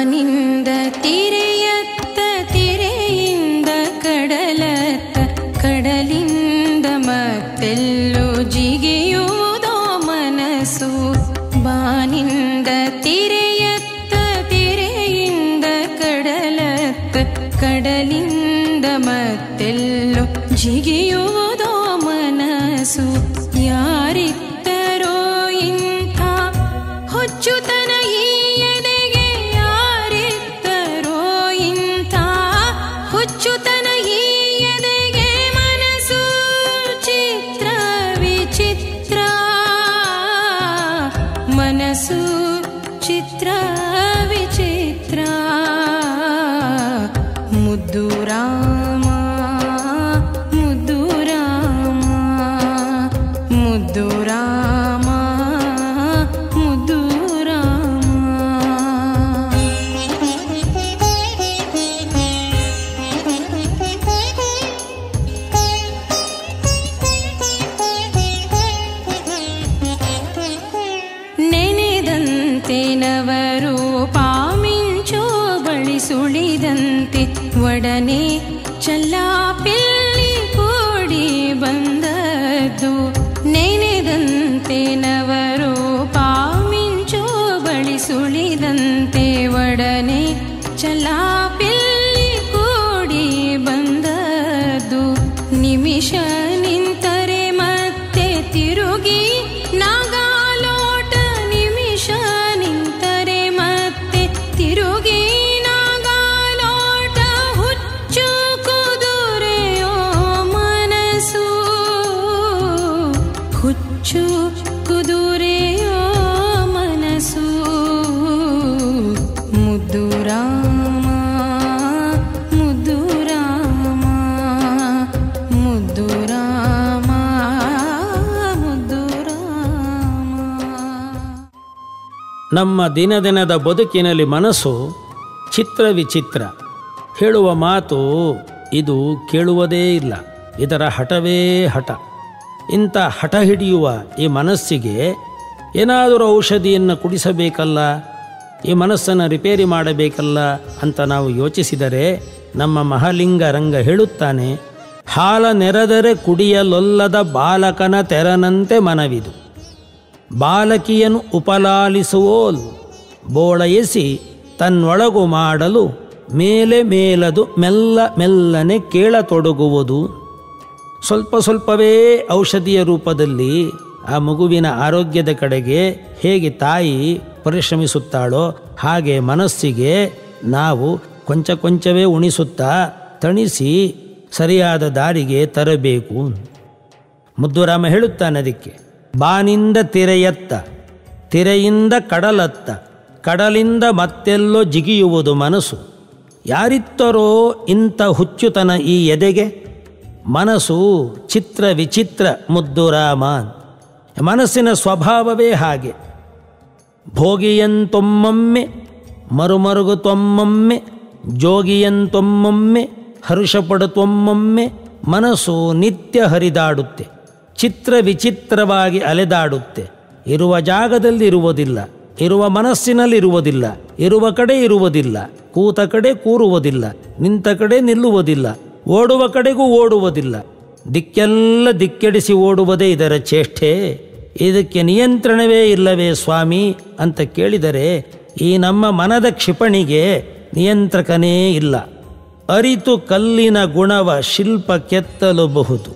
ಬಾನಿಂದ ತಿರೆಯತ್ತ ತಿರೆಯಿಂದ ಕಡಲತ್ತ ಕಡಲಿಂದ ಮತ್ತೆಲ್ಲೋ ಜಿಗಿಯುವುದೋ ಮನಸ್ಸು ಬಾನಿಂದ ತಿರೆಯತ್ತ ತಿರೆಯಿಂದ ಕಡಲತ್ತ ಕಡಲಿಂದ ಮತ್ತೆಲ್ಲೋ ಜಿಗಿಯುವುದೋ ಮನಸ್ಸು ಯಾರಿತ್ತರೋ ಇಂಥ ಹುಚ್ಚುತನ ಈ ಎದೆಗೆ ಯಾರಿತ್ತರೋ ಇಂಥ ಹುಚ್ಚುತನ ಈ ಎದೆಗೆ ಮನಸ್ಸು ಚಿತ್ರ ವಿಚಿತ್ರ ಮನಸ್ಸು ಚಿತ್ರ ವಿಚಿತ್ರ ಮುದ್ದು ರಾಮ ಮುದ್ದು ರಾಮ ಮುದ್ದು ರಾಮ ಮುದ್ದು ನೆನೆದಂತೆ ನವರು ಪಾಮಿಂಚೋ ಬಳಿ ಸುಳಿದಂತೆ ಒಡನೆ ಚಲ್ಲಾಪಿಲ್ಲಿ ಕೂಡಿ ಬಂದದ್ದು ನೆನೆದಂತೆ ನವರು ಪಾಮಿಂಚೋ ಬಳಿ ಸುಳಿದಂತೆ ಒಡನೆ ಚಲ್ಲಾಪಿಲ್ಲಿ ಕೂಡಿ ಬಂದದ್ದು ನಿಮಿಷ ನಿಂತರೆ ಮತ್ತೆ ತಿರುಗಿ ನಾಗಾಲೋಟ ನಿಮಿಷ ನಿಂತರೆ ಮತ್ತೆ ತಿರುಗಿ ನಾಗಾಲೋಟ ಹುಚ್ಚು ಕುದುರೆಯೋ ಮನಸ್ಸು ಹುಚ್ಚು ಕುದುರೆಯೋ ಮನಸ್ಸು ಮುದ್ದು ರಾಮ ಮುದ್ದು ರಾಮ ಮುದ್ದು ರಾಮ ಮುದ್ದು ರಾಮ ನಮ್ಮ ದಿನ ದಿನದ ಬದುಕಿನಲ್ಲಿ ಮನಸ್ಸು ಚಿತ್ರ ವಿಚಿತ್ರ ಹೇಳುವ ಮಾತು ಇದು ಕೇಳುವುದೇ ಇಲ್ಲ ಇದರ ಹಠವೇ ಹಠ ಇಂಥ ಹಠ ಹಿಡಿಯುವ ಈ ಮನಸ್ಸಿಗೆ ಏನಾದರೂ ಔಷಧಿಯನ್ನು ಕುಡಿಸಬೇಕಲ್ಲ ಈ ಮನಸ್ಸನ್ನು ರಿಪೇರಿ ಮಾಡಬೇಕಲ್ಲ ಅಂತ ನಾವು ಯೋಚಿಸಿದರೆ ನಮ್ಮ ಮಹಾಲಿಂಗ ರಂಗ ಹೇಳುತ್ತಾನೆ ಹಾಲ ನೆರೆದರೆ ಕುಡಿಯಲೊಲ್ಲದ ಬಾಲಕನ ತೆರನಂತೆ ಮನವಿದು ಬಾಲಕಿಯನು ಉಪಲಾಲಿಸುವೋಲು ಬೋಳಯಿಸಿ ತನ್ನೊಳಗು ಮಾಡಲು ಮೇಲೆ ಮೇಲದು ಮೆಲ್ಲ ಮೆಲ್ಲನೆ ಕೇಳತೊಡಗುವುದು ಸ್ವಲ್ಪ ಸ್ವಲ್ಪವೇ ಔಷಧಿಯ ರೂಪದಲ್ಲಿ ಆ ಮಗುವಿನ ಆರೋಗ್ಯದ ಕಡೆಗೆ ಹೇಗೆ ತಾಯಿ ಪರಿಶ್ರಮಿಸುತ್ತಾಳೋ ಹಾಗೆ ಮನಸ್ಸಿಗೆ ನಾವು ಕೊಂಚ ಕೊಂಚವೇ ಉಣಿಸುತ್ತಾ ತಣಿಸಿ ಸರಿಯಾದ ದಾರಿಗೆ ತರಬೇಕು ಮುದ್ದುರಾಮ ಹೇಳುತ್ತಾನೆ ಅದಕ್ಕೆ ಬಾನಿಂದ ತಿರೆಯತ್ತ ತಿರೆಯಿಂದ ಕಡಲತ್ತ ಕಡಲಿಂದ ಮತ್ತೆಲ್ಲೋ ಜಿಗಿಯುವುದು ಮನಸ್ಸು ಯಾರಿತ್ತರೋ ಇಂಥ ಹುಚ್ಚುತನ ಈ ಎದೆಗೆ ಮನಸ್ಸು ಚಿತ್ರ ವಿಚಿತ್ರ ಮುದ್ದುರಾಮ ಮನಸ್ಸಿನ ಸ್ವಭಾವವೇ ಹಾಗೆ ಭೋಗಿಯಂತೊಮ್ಮೊಮ್ಮೆ ಮರುಮರುಗುತ್ತೊಮ್ಮೊಮ್ಮೆ ಜೋಗಿಯಂತೊಮ್ಮೊಮ್ಮೆ ಹರ್ಷಪಡುತ್ತೊಮ್ಮೊಮ್ಮೆ ಮನಸ್ಸು ನಿತ್ಯ ಹರಿದಾಡುತ್ತೆ ಚಿತ್ರ ವಿಚಿತ್ರವಾಗಿ ಅಲೆದಾಡುತ್ತೆ ಇರುವ ಜಾಗದಲ್ಲಿ ಇರುವುದಿಲ್ಲ ಇರುವ ಮನಸ್ಸಿನಲ್ಲಿ ಇರುವುದಿಲ್ಲ ಇರುವ ಕಡೆ ಇರುವುದಿಲ್ಲ ಕೂತ ಕಡೆ ಕೂರುವುದಿಲ್ಲ ನಿಂತ ಕಡೆ ನಿಲ್ಲುವುದಿಲ್ಲ ಓಡುವ ಕಡೆಗೂ ಓಡುವುದಿಲ್ಲ ದಿಕ್ಕೆಲ್ಲ ದಿಕ್ಕೆಡಿಸಿ ಓಡುವುದೇ ಇದರ ಚೇಷ್ಟೆ ಇದಕ್ಕೆ ನಿಯಂತ್ರಣವೇ ಇಲ್ಲವೇ ಸ್ವಾಮಿ ಅಂತ ಕೇಳಿದರೆ ಈ ನಮ್ಮ ಮನದ ಕ್ಷಿಪಣಿಗೆ ನಿಯಂತ್ರಕನೇ ಇಲ್ಲ ಅರಿತು ಕಲ್ಲಿನ ಗುಣವ ಶಿಲ್ಪ ಕೆತ್ತಲಬಹುದು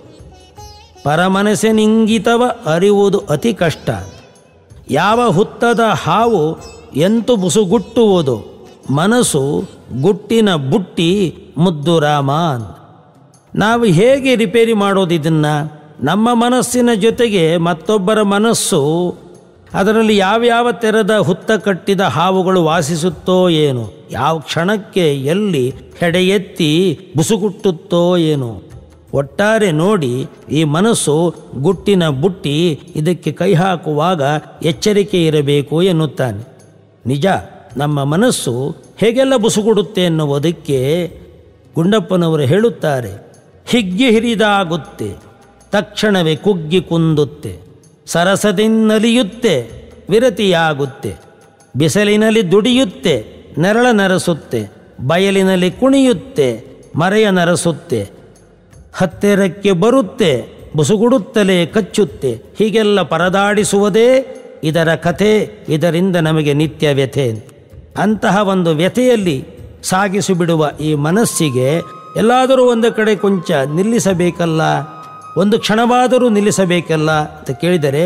ಪರಮನಸ್ಸಿನಿಂಗಿತವ ಅರಿಯುವುದು ಅತಿ ಕಷ್ಟ ಯಾವ ಹುತ್ತದ ಹಾವು ಎಂತು ಬುಸುಗುಟ್ಟುವುದು ಮನಸ್ಸು ಗುಟ್ಟಿನ ಬುಟ್ಟಿ ಮುದ್ದು ರಾಮಾನ್ ನಾವು ಹೇಗೆ ರಿಪೇರಿ ಮಾಡೋದು ಇದನ್ನು ನಮ್ಮ ಮನಸ್ಸಿನ ಜೊತೆಗೆ ಮತ್ತೊಬ್ಬರ ಮನಸ್ಸು ಅದರಲ್ಲಿ ಯಾವ್ಯಾವ ತೆರೆದ ಹುತ್ತ ಕಟ್ಟಿದ ಹಾವುಗಳು ವಾಸಿಸುತ್ತೋ ಏನು ಯಾವ ಕ್ಷಣಕ್ಕೆ ಎಲ್ಲಿ ಹೆಡೆ ಎತ್ತಿ ಬುಸುಗುಟ್ಟುತ್ತೋ ಏನು ಒಟ್ಟಾರೆ ನೋಡಿ ಈ ಮನಸ್ಸು ಗುಟ್ಟಿನ ಬುಟ್ಟಿ ಇದಕ್ಕೆ ಕೈ ಹಾಕುವಾಗ ಎಚ್ಚರಿಕೆ ಇರಬೇಕು ಎನ್ನುತ್ತಾನೆ ನಿಜ ನಮ್ಮ ಮನಸ್ಸು ಹೇಗೆಲ್ಲ ಬುಸುಗುಡುತ್ತೆ ಎನ್ನುವುದಕ್ಕೆ ಗುಂಡಪ್ಪನವರು ಹೇಳುತ್ತಾರೆ ಹಿಗ್ಗಿ ಹಿರಿದಾಗುತ್ತೆ ತಕ್ಷಣವೇ ಕುಗ್ಗಿ ಕುಂದುತ್ತೆ ಸರಸದಿಂದಲಿಯುತ್ತೆ ವಿರತಿಯಾಗುತ್ತೆ ಬಿಸಿಲಿನಲ್ಲಿ ದುಡಿಯುತ್ತೆ ನೆರಳ ನರಸುತ್ತೆ ಬಯಲಿನಲ್ಲಿ ಕುಣಿಯುತ್ತೆ ಮರೆಯ ನರಸುತ್ತೆ ಹತ್ತಿರಕ್ಕೆ ಬರುತ್ತೆ ಬುಸುಗುಡುತ್ತಲೇ ಕಚ್ಚುತ್ತೆ ಹೀಗೆಲ್ಲ ಪರದಾಡಿಸುವುದೇ ಇದರ ಕಥೆ ಇದರಿಂದ ನಮಗೆ ನಿತ್ಯ ವ್ಯಥೆ ಅಂತಹ ಒಂದು ವ್ಯಥೆಯಲ್ಲಿ ಸಾಗಿಸಿಬಿಡುವ ಈ ಮನಸ್ಸಿಗೆ ಎಲ್ಲಾದರೂ ಒಂದು ಕಡೆ ಕೊಂಚ ನಿಲ್ಲಿಸಬೇಕಲ್ಲ ಒಂದು ಕ್ಷಣವಾದರೂ ನಿಲ್ಲಿಸಬೇಕಲ್ಲ ಅಂತ ಕೇಳಿದರೆ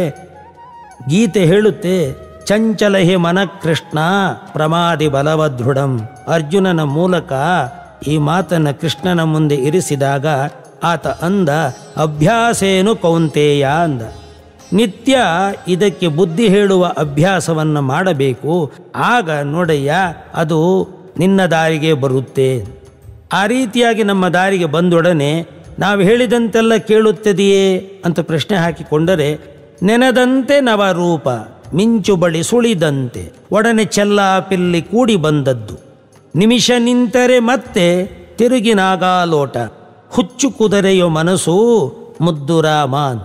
ಗೀತೆ ಹೇಳುತ್ತೆ ಚಂಚಲ ಹಿ ಮನ ಕೃಷ್ಣ ಪ್ರಮಾದಿ ಬಲವದೃಢಂ ಅರ್ಜುನನ ಮೂಲಕ ಈ ಮಾತನ್ನು ಕೃಷ್ಣನ ಮುಂದೆ ಇರಿಸಿದಾಗ ಆತ ಅಂದ ಅಭ್ಯಾಸೇನು ಕೌಂತೇಯ ಅಂದ ನಿತ್ಯ ಇದಕ್ಕೆ ಬುದ್ಧಿ ಹೇಳುವ ಅಭ್ಯಾಸವನ್ನು ಮಾಡಬೇಕು ಆಗ ನೋಡಯ್ಯ ಅದು ನಿನ್ನ ದಾರಿಗೆ ಬರುತ್ತೆ ಆ ರೀತಿಯಾಗಿ ನಮ್ಮ ದಾರಿಗೆ ಬಂದೊಡನೆ ನಾವು ಹೇಳಿದಂತೆಲ್ಲ ಕೇಳುತ್ತದೆಯೇ ಅಂತ ಪ್ರಶ್ನೆ ಹಾಕಿಕೊಂಡರೆ ನೆನೆದಂತೆ ನವರೂಪ ಮಿಂಚು ಬಳಿ ಸುಳಿದಂತೆ ಒಡನೆ ಚೆಲ್ಲ ಪಿಲ್ಲಿ ಕೂಡಿ ಬಂದದ್ದು ನಿಮಿಷ ನಿಂತರೆ ಮತ್ತೆ ತಿರುಗಿ ನಾಗಾಲೋಟ ಹುಚ್ಚು ಕುದುರೆಯೋ ಮನಸ್ಸು ಮುದ್ದು ರಾಮಾನ್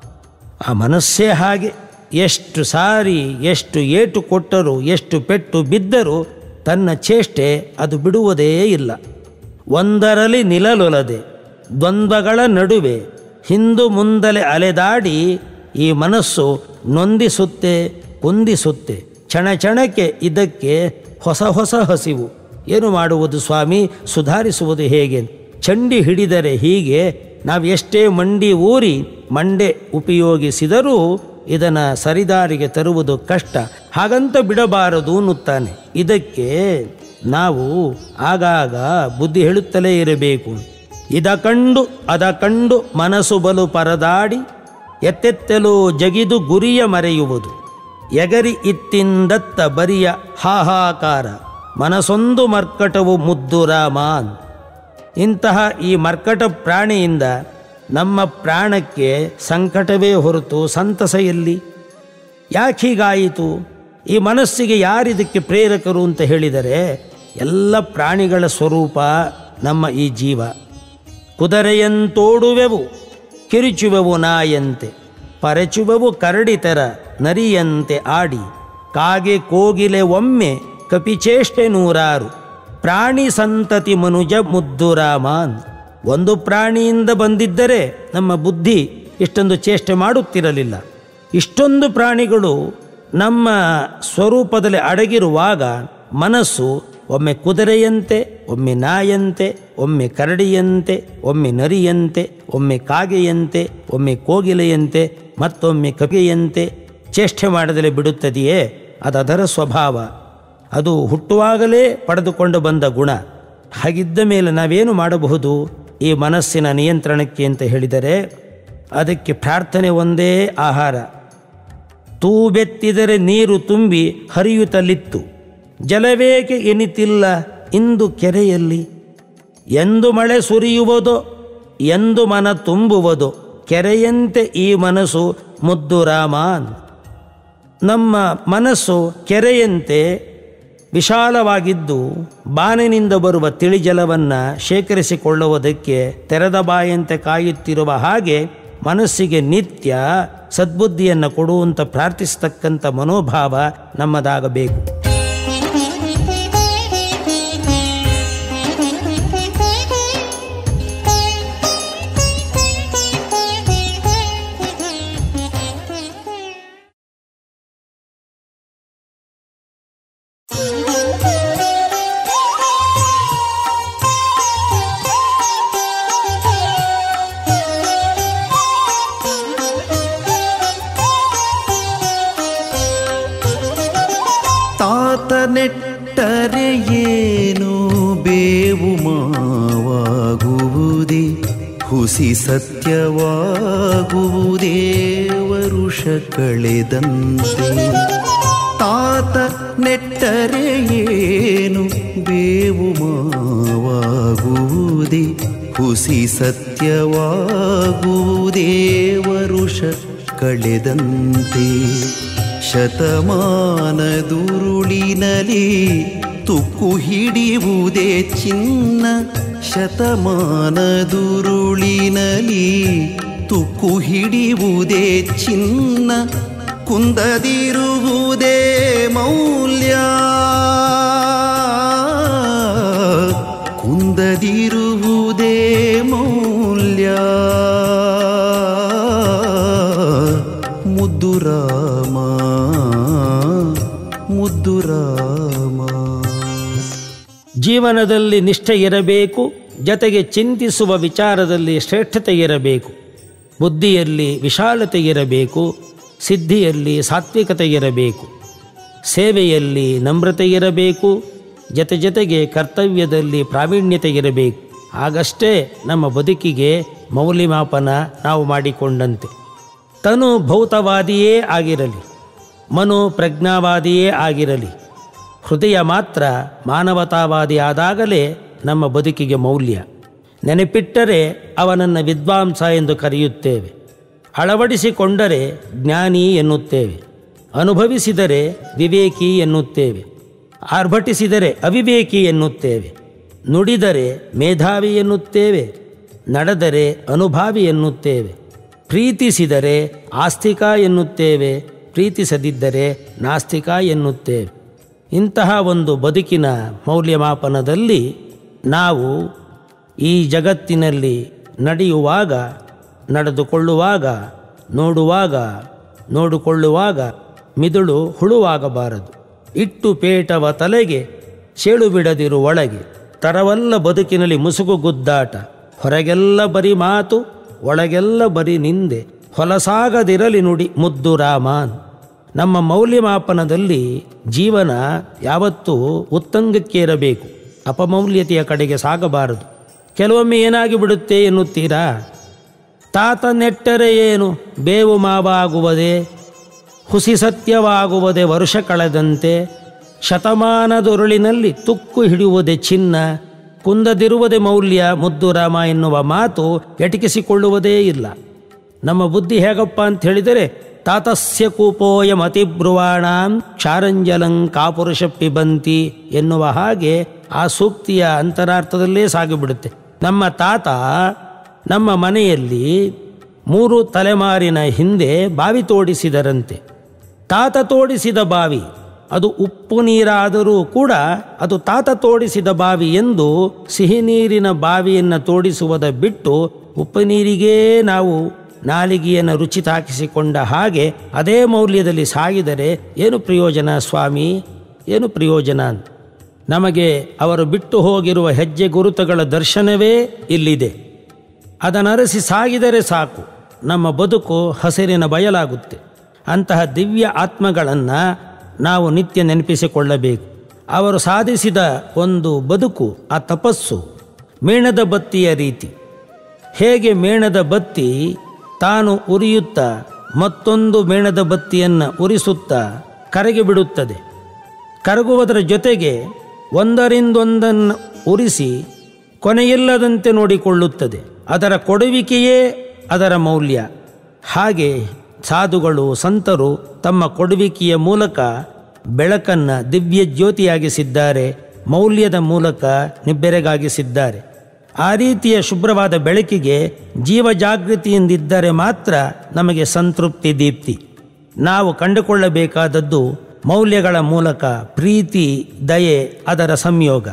ಆ ಮನಸ್ಸೇ ಹಾಗೆ ಎಷ್ಟು ಸಾರಿ ಎಷ್ಟು ಏಟು ಕೊಟ್ಟರೂ ಎಷ್ಟು ಪೆಟ್ಟು ಬಿದ್ದರೂ ತನ್ನ ಚೇಷ್ಟೆ ಅದು ಬಿಡುವುದೇ ಇಲ್ಲ ಒಂದರಲ್ಲಿ ನಿಲ್ಲಲೊಲದೆ ದ್ವಂದ್ವಗಳ ನಡುವೆ ಹಿಂದು ಮುಂದಲೆ ಅಲೆದಾಡಿ ಈ ಮನಸ್ಸು ನೊಂದಿಸುತ್ತೆ ಕುಂದಿಸುತ್ತೆ ಕ್ಷಣ ಕ್ಷಣಕ್ಕೆ ಇದಕ್ಕೆ ಹೊಸ ಹೊಸ ಹಸಿವು ಏನು ಮಾಡುವುದು ಸ್ವಾಮಿ ಸುಧಾರಿಸುವುದು ಹೇಗೆ ಚಂಡಿ ಹಿಡಿದರೆ ಹೀಗೆ ನಾವು ಎಷ್ಟೇ ಮಂಡಿ ಊರಿ ಮಂಡೆ ಉಪಯೋಗಿಸಿದರೂ ಇದನ್ನು ಸರಿದಾರಿಗೆ ತರುವುದು ಕಷ್ಟ ಹಾಗಂತ ಬಿಡಬಾರದು ಅನ್ನುತ್ತಾನೆ ಇದಕ್ಕೆ ನಾವು ಆಗಾಗ ಬುದ್ಧಿ ಹೇಳುತ್ತಲೇ ಇರಬೇಕು ಇದ ಕಂಡು ಅದ ಕಂಡು ಮನಸ್ಸು ಬಲು ಪರದಾಡಿ ಎತ್ತೆತ್ತಲು ಜಗಿದು ಗುರಿಯ ಮರೆಯುವುದು ಎಗರಿ ಇತ್ತಿಂದತ್ತ ಬರಿಯ ಹಾಹಾಕಾರ ಮನಸೊಂದು ಮರ್ಕಟವು ಮುದ್ದು ರಾಮಾನ್ ಇಂತಹ ಈ ಮರ್ಕಟ ಪ್ರಾಣಿಯಿಂದ ನಮ್ಮ ಪ್ರಾಣಕ್ಕೆ ಸಂಕಟವೇ ಹೊರತು ಸಂತಸ ಎಲ್ಲಿ ಯಾಕೆ ಹೀಗಾಯಿತು ಈ ಮನಸ್ಸಿಗೆ ಯಾರಿದಕ್ಕೆ ಪ್ರೇರಕರು ಅಂತ ಹೇಳಿದರೆ ಎಲ್ಲ ಪ್ರಾಣಿಗಳ ಸ್ವರೂಪ ನಮ್ಮ ಈ ಜೀವ ಕುದುರೆಯಂತೋಡುವೆವು ಕಿರಿಚುವೆವು ನಾಯಂತೆ ಪರಚುವೆವು ಕರಡಿತರ ನರಿಯಂತೆ ಆಡಿ ಕಾಗೆ ಕೋಗಿಲೆ ಒಮ್ಮೆ ಕಪಿಚೇಷ್ಟೆ ನೂರಾರು ಪ್ರಾಣಿ ಸಂತತಿ ಮನುಜ ಮುದ್ದು ರಾಮಾನ್ ಒಂದು ಪ್ರಾಣಿಯಿಂದ ಬಂದಿದ್ದರೆ ನಮ್ಮ ಬುದ್ಧಿ ಇಷ್ಟೊಂದು ಚೇಷ್ಟೆ ಮಾಡುತ್ತಿರಲಿಲ್ಲ ಇಷ್ಟೊಂದು ಪ್ರಾಣಿಗಳು ನಮ್ಮ ಸ್ವರೂಪದಲ್ಲಿ ಅಡಗಿರುವಾಗ ಮನಸ್ಸು ಒಮ್ಮೆ ಕುದುರೆಯಂತೆ ಒಮ್ಮೆ ನಾಯಂತೆ ಒಮ್ಮೆ ಕರಡಿಯಂತೆ ಒಮ್ಮೆ ನರಿಯಂತೆ ಒಮ್ಮೆ ಕಾಗೆಯಂತೆ ಒಮ್ಮೆ ಕೋಗಿಲೆಯಂತೆ ಮತ್ತೊಮ್ಮೆ ಕಪಿಯಂತೆ ಚೇಷ್ಟೆ ಮಾಡದಲೇ ಬಿಡುತ್ತದೆಯೇ ಅದು ಅದರ ಸ್ವಭಾವ ಅದು ಹುಟ್ಟುವಾಗಲೇ ಪಡೆದುಕೊಂಡು ಬಂದ ಗುಣ ಹಾಗಿದ್ದ ಮೇಲೆ ನಾವೇನು ಮಾಡಬಹುದು ಈ ಮನಸ್ಸಿನ ನಿಯಂತ್ರಣಕ್ಕೆ ಅಂತ ಹೇಳಿದರೆ ಅದಕ್ಕೆ ಪ್ರಾರ್ಥನೆ ಒಂದೇ ಆಹಾರ ತೂಬೆತ್ತಿದರೆ ನೀರು ತುಂಬಿ ಹರಿಯುತ್ತಲಿತ್ತು ಜಲವೇಕೆ ಎನಿತಿಲ್ಲ ಇಂದು ಕೆರೆಯಲ್ಲಿ ಎಂದು ಮಳೆ ಸುರಿಯುವುದೋ ಎಂದು ಮನ ತುಂಬುವುದೋ ಕೆರೆಯಂತೆ ಈ ಮನಸ್ಸು ಮುದ್ದು ರಾಮಾನ್ ನಮ್ಮ ಮನಸ್ಸು ಕೆರೆಯಂತೆ ವಿಶಾಲವಾಗಿದ್ದು ಬಾನಿನಿಂದ ಬರುವ ತಿಳಿಜಲವನ್ನು ಶೇಖರಿಸಿಕೊಳ್ಳುವುದಕ್ಕೆ ತೆರೆದ ಬಾಯಂತೆ ಕಾಯುತ್ತಿರುವ ಹಾಗೆ ಮನಸ್ಸಿಗೆ ನಿತ್ಯ ಸದ್ಬುದ್ಧಿಯನ್ನು ಕೊಡುವಂತ ಪ್ರಾರ್ಥಿಸ್ತಕ್ಕಂಥ ಮನೋಭಾವ ನಮ್ಮದಾಗಬೇಕು ತಾತ ನೆಟ್ಟರೆ ಏನು ಬೇವು ಮಾವಾಗುವುದೇ ಹುಸಿ ಸತ್ಯವಾಗುವುದೇ ವರುಷ ಕಳೆದಂತೆ ತಾತ ನೆಟ್ಟರೆ ಏನು ಬೇವು ಮಾವಾಗುವುದೇ ಹುಸಿ ಸತ್ಯವಾಗುವುದೇ ವರುಷ ಕಳೆದಂತೆ ಶತಮಾನದುರುಳಿನಲಿ ತುಕ್ಕು ಹಿಡಿಯುವುದೇ ಚಿನ್ನ ಶತಮಾನದುರುಳಿನಲಿ ತುಕ್ಕು ಹಿಡಿಯುವುದೇ ಚಿನ್ನ ಕುಂದದಿರುವುದೇ ಮೌಲ್ಯ ರಾಮ ಮುದ್ದು ರಾಮ ಜೀವನದಲ್ಲಿ ನಿಷ್ಠೆ ಇರಬೇಕು ಜತೆಗೆ ಚಿಂತಿಸುವ ವಿಚಾರದಲ್ಲಿ ಶ್ರೇಷ್ಠತೆ ಇರಬೇಕು ಬುದ್ಧಿಯಲ್ಲಿ ವಿಶಾಲತೆ ಇರಬೇಕು ಸಿದ್ಧಿಯಲ್ಲಿ ಸಾತ್ವಿಕತೆ ಇರಬೇಕು ಸೇವೆಯಲ್ಲಿ ನಮ್ರತೆ ಇರಬೇಕು ಜತೆ ಜತೆಗೆ ಕರ್ತವ್ಯದಲ್ಲಿ ಪ್ರಾವೀಣ್ಯತೆ ಇರಬೇಕು ಆಗಷ್ಟೇ ನಮ್ಮ ಬದುಕಿಗೆ ಮೌಲ್ಯಮಾಪನ ನಾವು ಮಾಡಿಕೊಂಡಂತೆ ತನು ಭೌತವಾದಿಯೇ ಆಗಿರಲಿ ಮನು ಪ್ರಜ್ಞಾವಾದಿಯೇ ಆಗಿರಲಿ ಹೃದಯ ಮಾತ್ರ ಮಾನವತಾವಾದಿ ಆದಾಗಲೇ ನಮ್ಮ ಬದುಕಿಗೆ ಮೌಲ್ಯ ನೆನಪಿಟ್ಟರೆ ಅವನನ್ನು ವಿದ್ವಾಂಸ ಎಂದು ಕರೆಯುತ್ತೇವೆ ಅಳವಡಿಸಿಕೊಂಡರೆ ಜ್ಞಾನಿ ಎನ್ನುತ್ತೇವೆ ಅನುಭವಿಸಿದರೆ ವಿವೇಕಿ ಎನ್ನುತ್ತೇವೆ ಆರ್ಭಟಿಸಿದರೆ ಅವಿವೇಕಿ ಎನ್ನುತ್ತೇವೆ ನುಡಿದರೆ ಮೇಧಾವಿ ಎನ್ನುತ್ತೇವೆ ನಡೆದರೆ ಅನುಭಾವಿ ಎನ್ನುತ್ತೇವೆ ಪ್ರೀತಿಸಿದರೆ ಆಸ್ತಿಕ ಎನ್ನುತ್ತೇವೆ ಪ್ರೀತಿಸದಿದ್ದರೆ ನಾಸ್ತಿಕ ಎನ್ನುತ್ತೇವೆ ಇಂತಹ ಒಂದು ಬದುಕಿನ ಮೌಲ್ಯಮಾಪನದಲ್ಲಿ ನಾವು ಈ ಜಗತ್ತಿನಲ್ಲಿ ನಡೆಯುವಾಗ ನಡೆದುಕೊಳ್ಳುವಾಗ ನೋಡುವಾಗ ನೋಡಿಕೊಳ್ಳುವಾಗ ಮಿದುಳು ಹುಳುವಾಗಬಾರದು ಇಟ್ಟು ಪೇಟವ ತಲೆಗೆ ಚೇಳು ಬಿಡದಿರು ಒಳಗೆ ತರವಲ್ಲ ಬದುಕಿನಲ್ಲಿ ಮುಸುಕು ಗುದ್ದಾಟ ಹೊರಗೆಲ್ಲ ಬರಿ ಮಾತು ಒಳಗೆಲ್ಲ ಬರಿ ನಿಂದೆ ಹೊಲಸಾಗದಿರಲಿ ನುಡಿ ಮುದ್ದು ರಾಮಾನ್ ನಮ್ಮ ಮೌಲ್ಯಮಾಪನದಲ್ಲಿ ಜೀವನ ಯಾವತ್ತೂ ಉತ್ತಂಗಕ್ಕೆ ಇರಬೇಕು ಅಪಮೌಲ್ಯತೆಯ ಕಡೆಗೆ ಸಾಗಬಾರದು ಕೆಲವೊಮ್ಮೆ ಏನಾಗಿ ಬಿಡುತ್ತೆ ಎನ್ನುತ್ತೀರಾ ತಾತ ನೆಟ್ಟರೆ ಏನು ಬೇವು ಮಾವಾಗುವುದೇ ಹುಸಿ ಸತ್ಯವಾಗುವುದೇ ವರ್ಷ ಕಳೆದಂತೆ ಶತಮಾನದೊರುಳಿನಲ್ಲಿ ತುಕ್ಕು ಹಿಡಿಯುವುದೇ ಚಿನ್ನ ಕುಂದದಿರುವುದೇ ಮೌಲ್ಯ ಮುದ್ದು ರಾಮ ಎನ್ನುವ ಮಾತು ಎಟಕಿಸಿಕೊಳ್ಳುವುದೇ ಇಲ್ಲ ನಮ್ಮ ಬುದ್ಧಿ ಹೇಗಪ್ಪ ಅಂತ ಹೇಳಿದರೆ ತಾತಸ್ಯ ಕೂಪೋಯ ಮತಿಬ್ರುವಾಣಾಂ ಕ್ಷಾರಂಜಲಂ ಕಾಪುರುಷ ಪಿಬಂತಿ ಎನ್ನುವ ಹಾಗೆ ಆ ಸೂಕ್ತಿಯ ಅಂತರಾರ್ಥದಲ್ಲೇ ಸಾಗಿಬಿಡುತ್ತೆ ನಮ್ಮ ತಾತ ನಮ್ಮ ಮನೆಯಲ್ಲಿ ಮೂರು ತಲೆಮಾರಿನ ಹಿಂದೆ ಬಾವಿ ತೋಡಿಸಿದರಂತೆ ತಾತ ತೋಡಿಸಿದ ಬಾವಿ ಅದು ಉಪ್ಪು ನೀರಾದರೂ ಕೂಡ ಅದು ತಾತ ತೋಡಿಸಿದ ಬಾವಿ ಎಂದು ಸಿಹಿ ನೀರಿನ ಬಾವಿಯನ್ನು ತೋಡಿಸುವುದ ಬಿಟ್ಟು ಉಪ್ಪು ನೀರಿಗೇ ನಾವು ನಾಲಿಗೆಯನ್ನು ರುಚಿ ತಾಕಿಸಿಕೊಂಡ ಹಾಗೆ ಅದೇ ಮೌಲ್ಯದಲ್ಲಿ ಸಾಗಿದರೆ ಏನು ಪ್ರಯೋಜನ ಸ್ವಾಮಿ ಏನು ಪ್ರಯೋಜನ ಅಂತ ನಮಗೆ ಅವರು ಬಿಟ್ಟು ಹೋಗಿರುವ ಹೆಜ್ಜೆ ಗುರುತುಗಳ ದರ್ಶನವೇ ಇಲ್ಲಿದೆ ಅದನ್ನರಸಿ ಸಾಗಿದರೆ ಸಾಕು ನಮ್ಮ ಬದುಕು ಹಸಿರಿನ ಬಯಲಾಗುತ್ತೆ ಅಂತಹ ದಿವ್ಯ ಆತ್ಮಗಳನ್ನು ನಾವು ನಿತ್ಯ ನೆನಪಿಸಿಕೊಳ್ಳಬೇಕು ಅವರು ಸಾಧಿಸಿದ ಒಂದು ಬದುಕು ಆ ತಪಸ್ಸು ಮೇಣದ ಬತ್ತಿಯ ರೀತಿ ಹೇಗೆ ಮೇಣದ ಬತ್ತಿ ತಾನು ಉರಿಯುತ್ತಾ ಮತ್ತೊಂದು ಮೇಣದ ಬತ್ತಿಯನ್ನು ಉರಿಸುತ್ತಾ ಕರಗಿ ಬಿಡುತ್ತದೆ ಕರಗುವುದರ ಜೊತೆಗೆ ಒಂದರಿಂದೊಂದನ್ನು ಉರಿಸಿ ಕೊನೆಯಿಲ್ಲದಂತೆ ನೋಡಿಕೊಳ್ಳುತ್ತದೆ ಅದರ ಕೊಡುವಿಕೆಯೇ ಅದರ ಮೌಲ್ಯ ಹಾಗೆ ಸಾಧುಗಳು ಸಂತರು ತಮ್ಮ ಕೊಡುವಿಕೆಯ ಮೂಲಕ ಬೆಳಕನ್ನು ದಿವ್ಯ ಜ್ಯೋತಿಯಾಗಿಸಿದ್ದಾರೆ ಮೌಲ್ಯದ ಮೂಲಕ ನಿಬ್ಬೆರಗಾಗಿಸಿದ್ದಾರೆ ಆ ರೀತಿಯ ಶುಭ್ರವಾದ ಬೆಳಕಿಗೆ ಜೀವ ಜಾಗೃತಿಯಿಂದಿದ್ದರೆ ಮಾತ್ರ ನಮಗೆ ಸಂತೃಪ್ತಿ ದೀಪ್ತಿ ನಾವು ಕಂಡುಕೊಳ್ಳಬೇಕಾದದ್ದು ಮೌಲ್ಯಗಳ ಮೂಲಕ ಪ್ರೀತಿ ದಯೆ ಅದರ ಸಂಯೋಗ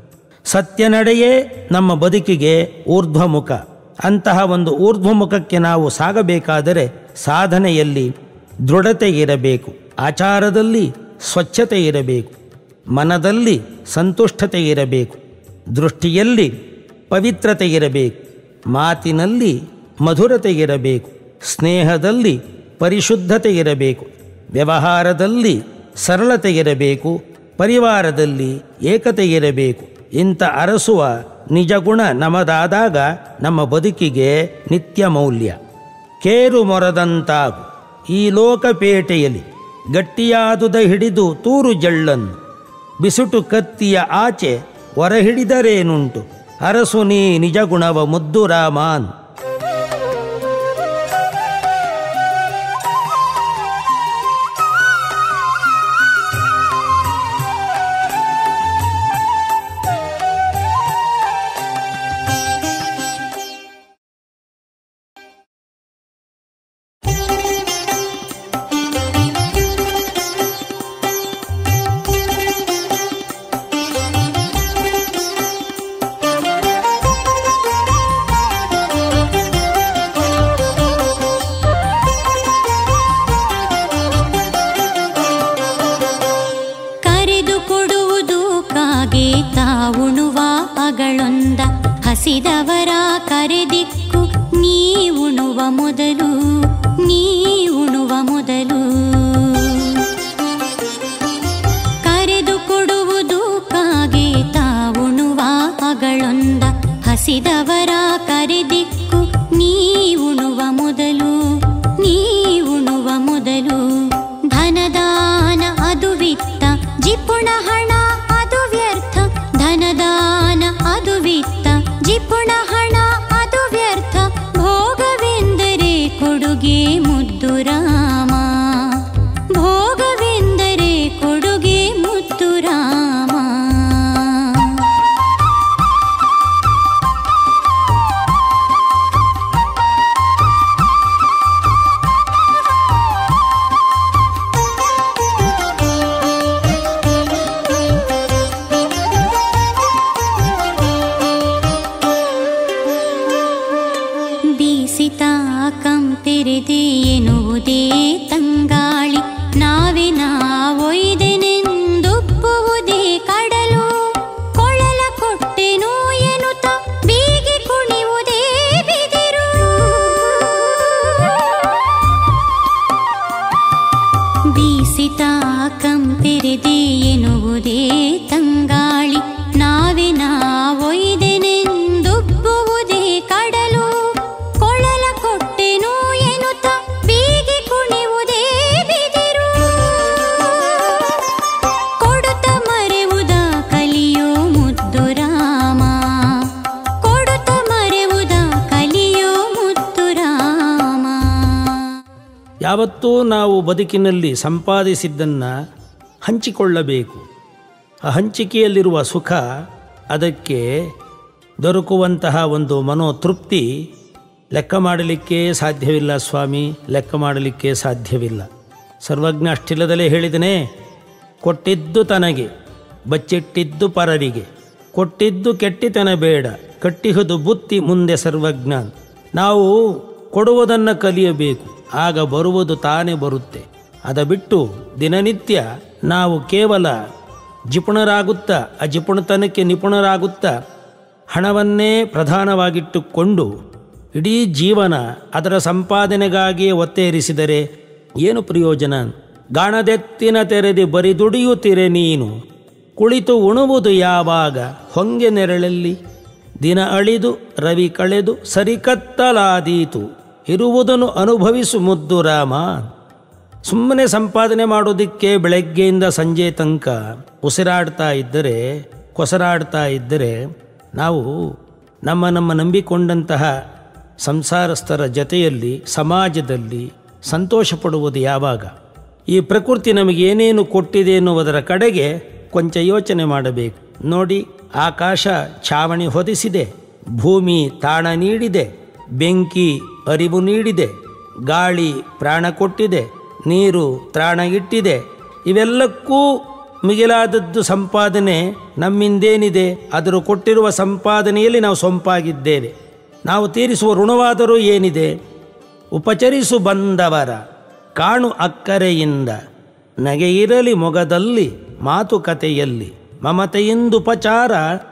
ಸತ್ಯ ನಡೆಯೇ ನಮ್ಮ ಬದುಕಿಗೆ ಊರ್ಧ್ವಮುಖ ಅಂತಹ ಒಂದು ಊರ್ಧ್ವಮುಖಕ್ಕೆ ನಾವು ಸಾಗಬೇಕಾದರೆ ಸಾಧನೆಯಲ್ಲಿ ದೃಢತೆ ಇರಬೇಕು ಆಚಾರದಲ್ಲಿ ಸ್ವಚ್ಛತೆ ಇರಬೇಕು ಮನದಲ್ಲಿ ಸಂತುಷ್ಟತೆ ಇರಬೇಕು ದೃಷ್ಟಿಯಲ್ಲಿ ಪವಿತ್ರತೆ ಇರಬೇಕು ಮಾತಿನಲ್ಲಿ ಮಧುರತೆ ಇರಬೇಕು ಸ್ನೇಹದಲ್ಲಿ ಪರಿಶುದ್ಧತೆ ಇರಬೇಕು ವ್ಯವಹಾರದಲ್ಲಿ ಸರಳತೆ ಇರಬೇಕು ಪರಿವಾರದಲ್ಲಿ ಏಕತೆ ಇರಬೇಕು ಇಂಥ ಅರಸುವ ನಿಜ ಗುಣ ನಮದಾದಾಗ ನಮ್ಮ ಬದುಕಿಗೆ ನಿತ್ಯ ಮೌಲ್ಯ ಕೇರು ಮೊರದಂತಾಗು ಈ ಲೋಕಪೇಟೆಯಲ್ಲಿ ಗಟ್ಟಿಯಾದುದ ಹಿಡಿದು ತೂರು ಜಳ್ಳನ್ನು ಬಿಸುಟು ಕತ್ತಿಯ ಆಚೆ ಹೊರಹಿಡಿದರೇನುಂಟು ಅರಸು ನೀ ನಿಜ ಗುಣವ ಮುದ್ದು ರಾಮಾನ್ ಿ ಹಸಿದವರ ಕರೆದಿಕ್ಕು ನೀ ಉಣುವ ಮೊದಲು ನೀ ಉಣುವ ಮೊದಲು ಕರೆದು ಕೊಡುವುದು ಕಾಗೆ ತಾವುಣುವ ಅಗಳೊಂದ ಹಸಿದವರ ಕರೆದಿಕ್ಕು ನೀ ಉಣುವ ಮೊದಲು ನೀ ಉಣುವ ಮೊದಲು ಧನದಾನ ಅದು ವಿತ್ತ ಜಿಪುಣ ಹಣ ಅದು ವ್ಯರ್ಥ ಧನದಾನ ಅದು ವಿತ್ತ ಜಿಪುಣ ಹಣ ಅದು ವ್ಯರ್ಥ ಭೋಗವೆಂದರೆ ಕೊಡುಗೆ ಮುದ್ದು ರಾಮ ಭೋಗವೆಂದರೆ ಕೊಡುಗೆ ಮುದ್ದು ರಾಮ ಬೀಸಿತ ಕಂಪೆರೆದೆ ಎನ್ನುವುದೇ ತಂಗಾಳಿ ನಾವೇ ನಾವೊಯ್ದೆನೆಂದುಪ್ಪುವುದೇ ಕಡಲು ಕೊಳಲ ಕೊಟ್ಟೆನು ಎನ್ನುತ್ತ ಬೀಗಿ ಕುಣಿಯುವುದೇ ಬಿದಿರು ಬೀಸಿತ ಕಂಪೆರೆದೆ ಎನ್ನುವುದೇ ತಂಗಾಳಿ ನಾವೇ ನಾವೊಯ್ದೆನೆಂದುಬ್ಬುವುದೇ ಕಡಲು ಕೊಳಲ ಕೊಟ್ಟೆನು ಎನ್ನುತ್ತ ಬೀಗಿ ಕುಣಿಯುವುದೇ ಬಿದಿರು ಕೊಡುತ್ತ ಮರೆವುದ ಕಲಿಯೋ ಮುದ್ದು ರಾಮ ಕೊಡುತ್ತ ಮರೆವುದ ಕಲಿಯೋ ಮುದ್ದು ರಾಮ ಯಾವತ್ತೂ ನಾವು ಬದುಕಿನಲ್ಲಿ ಸಂಪಾದಿಸಿದ್ದನ್ನು ಹಂಚಿಕೊಳ್ಳಬೇಕು ಆ ಹಂಚಿಕೆಯಲ್ಲಿರುವ ಸುಖ ಅದಕ್ಕೆ ದೊರಕುವಂತಹ ಒಂದು ಮನೋತೃಪ್ತಿ ಲೆಕ್ಕ ಮಾಡಲಿಕ್ಕೆ ಸಾಧ್ಯವಿಲ್ಲ ಸ್ವಾಮಿ ಲೆಕ್ಕ ಮಾಡಲಿಕ್ಕೆ ಸಾಧ್ಯವಿಲ್ಲ ಸರ್ವಜ್ಞ ಅಷ್ಟಿಲ್ಲದಲೇ ಹೇಳಿದನೇ ಕೊಟ್ಟಿದ್ದು ತನಗೆ ಬಚ್ಚಿಟ್ಟಿದ್ದು ಪರರಿಗೆ ಕೊಟ್ಟಿದ್ದು ಕೆಟ್ಟಿತನ ಬೇಡ ಕಟ್ಟಿಹುದು ಬುತ್ತಿ ಮುಂದೆ ಸರ್ವಜ್ಞ ನಾವು ಕೊಡುವುದನ್ನು ಕಲಿಯಬೇಕು ಆಗ ಬರುವುದು ತಾನೇ ಬರುತ್ತೆ ಅದ ಬಿಟ್ಟು ದಿನನಿತ್ಯ ನಾವು ಕೇವಲ ಜಿಪುಣರಾಗುತ್ತಾ ಆ ಜಿಪುಣತನಕ್ಕೆ ನಿಪುಣರಾಗುತ್ತಾ ಹಣವನ್ನೇ ಪ್ರಧಾನವಾಗಿಟ್ಟುಕೊಂಡು ಇಡೀ ಜೀವನ ಅದರ ಸಂಪಾದನೆಗಾಗಿಯೇ ಒತ್ತೇರಿಸಿದರೆ ಏನು ಪ್ರಯೋಜನ ಗಾಣದೆತ್ತಿನ ತೆರೆದಿ ಬರಿ ದುಡಿಯುತ್ತಿರೆ ನೀನು ಕುಳಿತು ಉಣುವುದು ಯಾವಾಗ ಹೊಂಗೆ ನೆರಳಲ್ಲಿ ದಿನ ಅಳಿದು ರವಿ ಕಳೆದು ಸರಿಕತ್ತಲಾದೀತು ಇರುವುದನ್ನು ಅನುಭವಿಸು ಮುದ್ದು ರಾಮ ಸುಮ್ಮನೆ ಸಂಪಾದನೆ ಮಾಡೋದಕ್ಕೆ ಬೆಳಗ್ಗೆಯಿಂದ ಸಂಜೆ ತನಕ ಉಸಿರಾಡ್ತಾ ಇದ್ದರೆ ಕೊಸರಾಡ್ತಾ ಇದ್ದರೆ ನಾವು ನಮ್ಮ ನಮ್ಮ ನಂಬಿಕೊಂಡಂತಹ ಸಂಸಾರಸ್ಥರ ಜತೆಯಲ್ಲಿ ಸಮಾಜದಲ್ಲಿ ಸಂತೋಷ ಪಡುವುದು ಯಾವಾಗ ಈ ಪ್ರಕೃತಿ ನಮಗೆ ಏನೇನು ಕೊಟ್ಟಿದೆ ಎನ್ನುವುದರ ಕಡೆಗೆ ಕೊಂಚ ಯೋಚನೆ ಮಾಡಬೇಕು ನೋಡಿ ಆಕಾಶ ಛಾವಣಿ ಹೊದಿಸಿದೆ ಭೂಮಿ ತಾಣ ನೀಡಿದೆ ಬೆಂಕಿ ಅರಿವು ನೀಡಿದೆ ಗಾಳಿ ಪ್ರಾಣ ಕೊಟ್ಟಿದೆ ನೀರು ತ್ರಾಣ ಇಟ್ಟಿದೆ ಇವೆಲ್ಲಕ್ಕೂ ಮಿಗಿಲಾದದ್ದು ಸಂಪಾದನೆ ನಮ್ಮಿಂದೇನಿದೆ ಅದರ ಕೊಟ್ಟಿರುವ ಸಂಪಾದನೆಯಲ್ಲಿ ನಾವು ಸೊಂಪಾಗಿದ್ದೇವೆ ನಾವು ತೀರಿಸುವ ಋಣವಾದರೂ ಏನಿದೆ ಉಪಚರಿಸು ಬಂದವರ ಕಾಣು ಅಕ್ಕರೆಯಿಂದ ನಗೆ ಇರಲಿ ಮೊಗದಲ್ಲಿ ಮಾತುಕತೆಯಲ್ಲಿ ಮಮತೆಯಿಂದುಪಚಾರ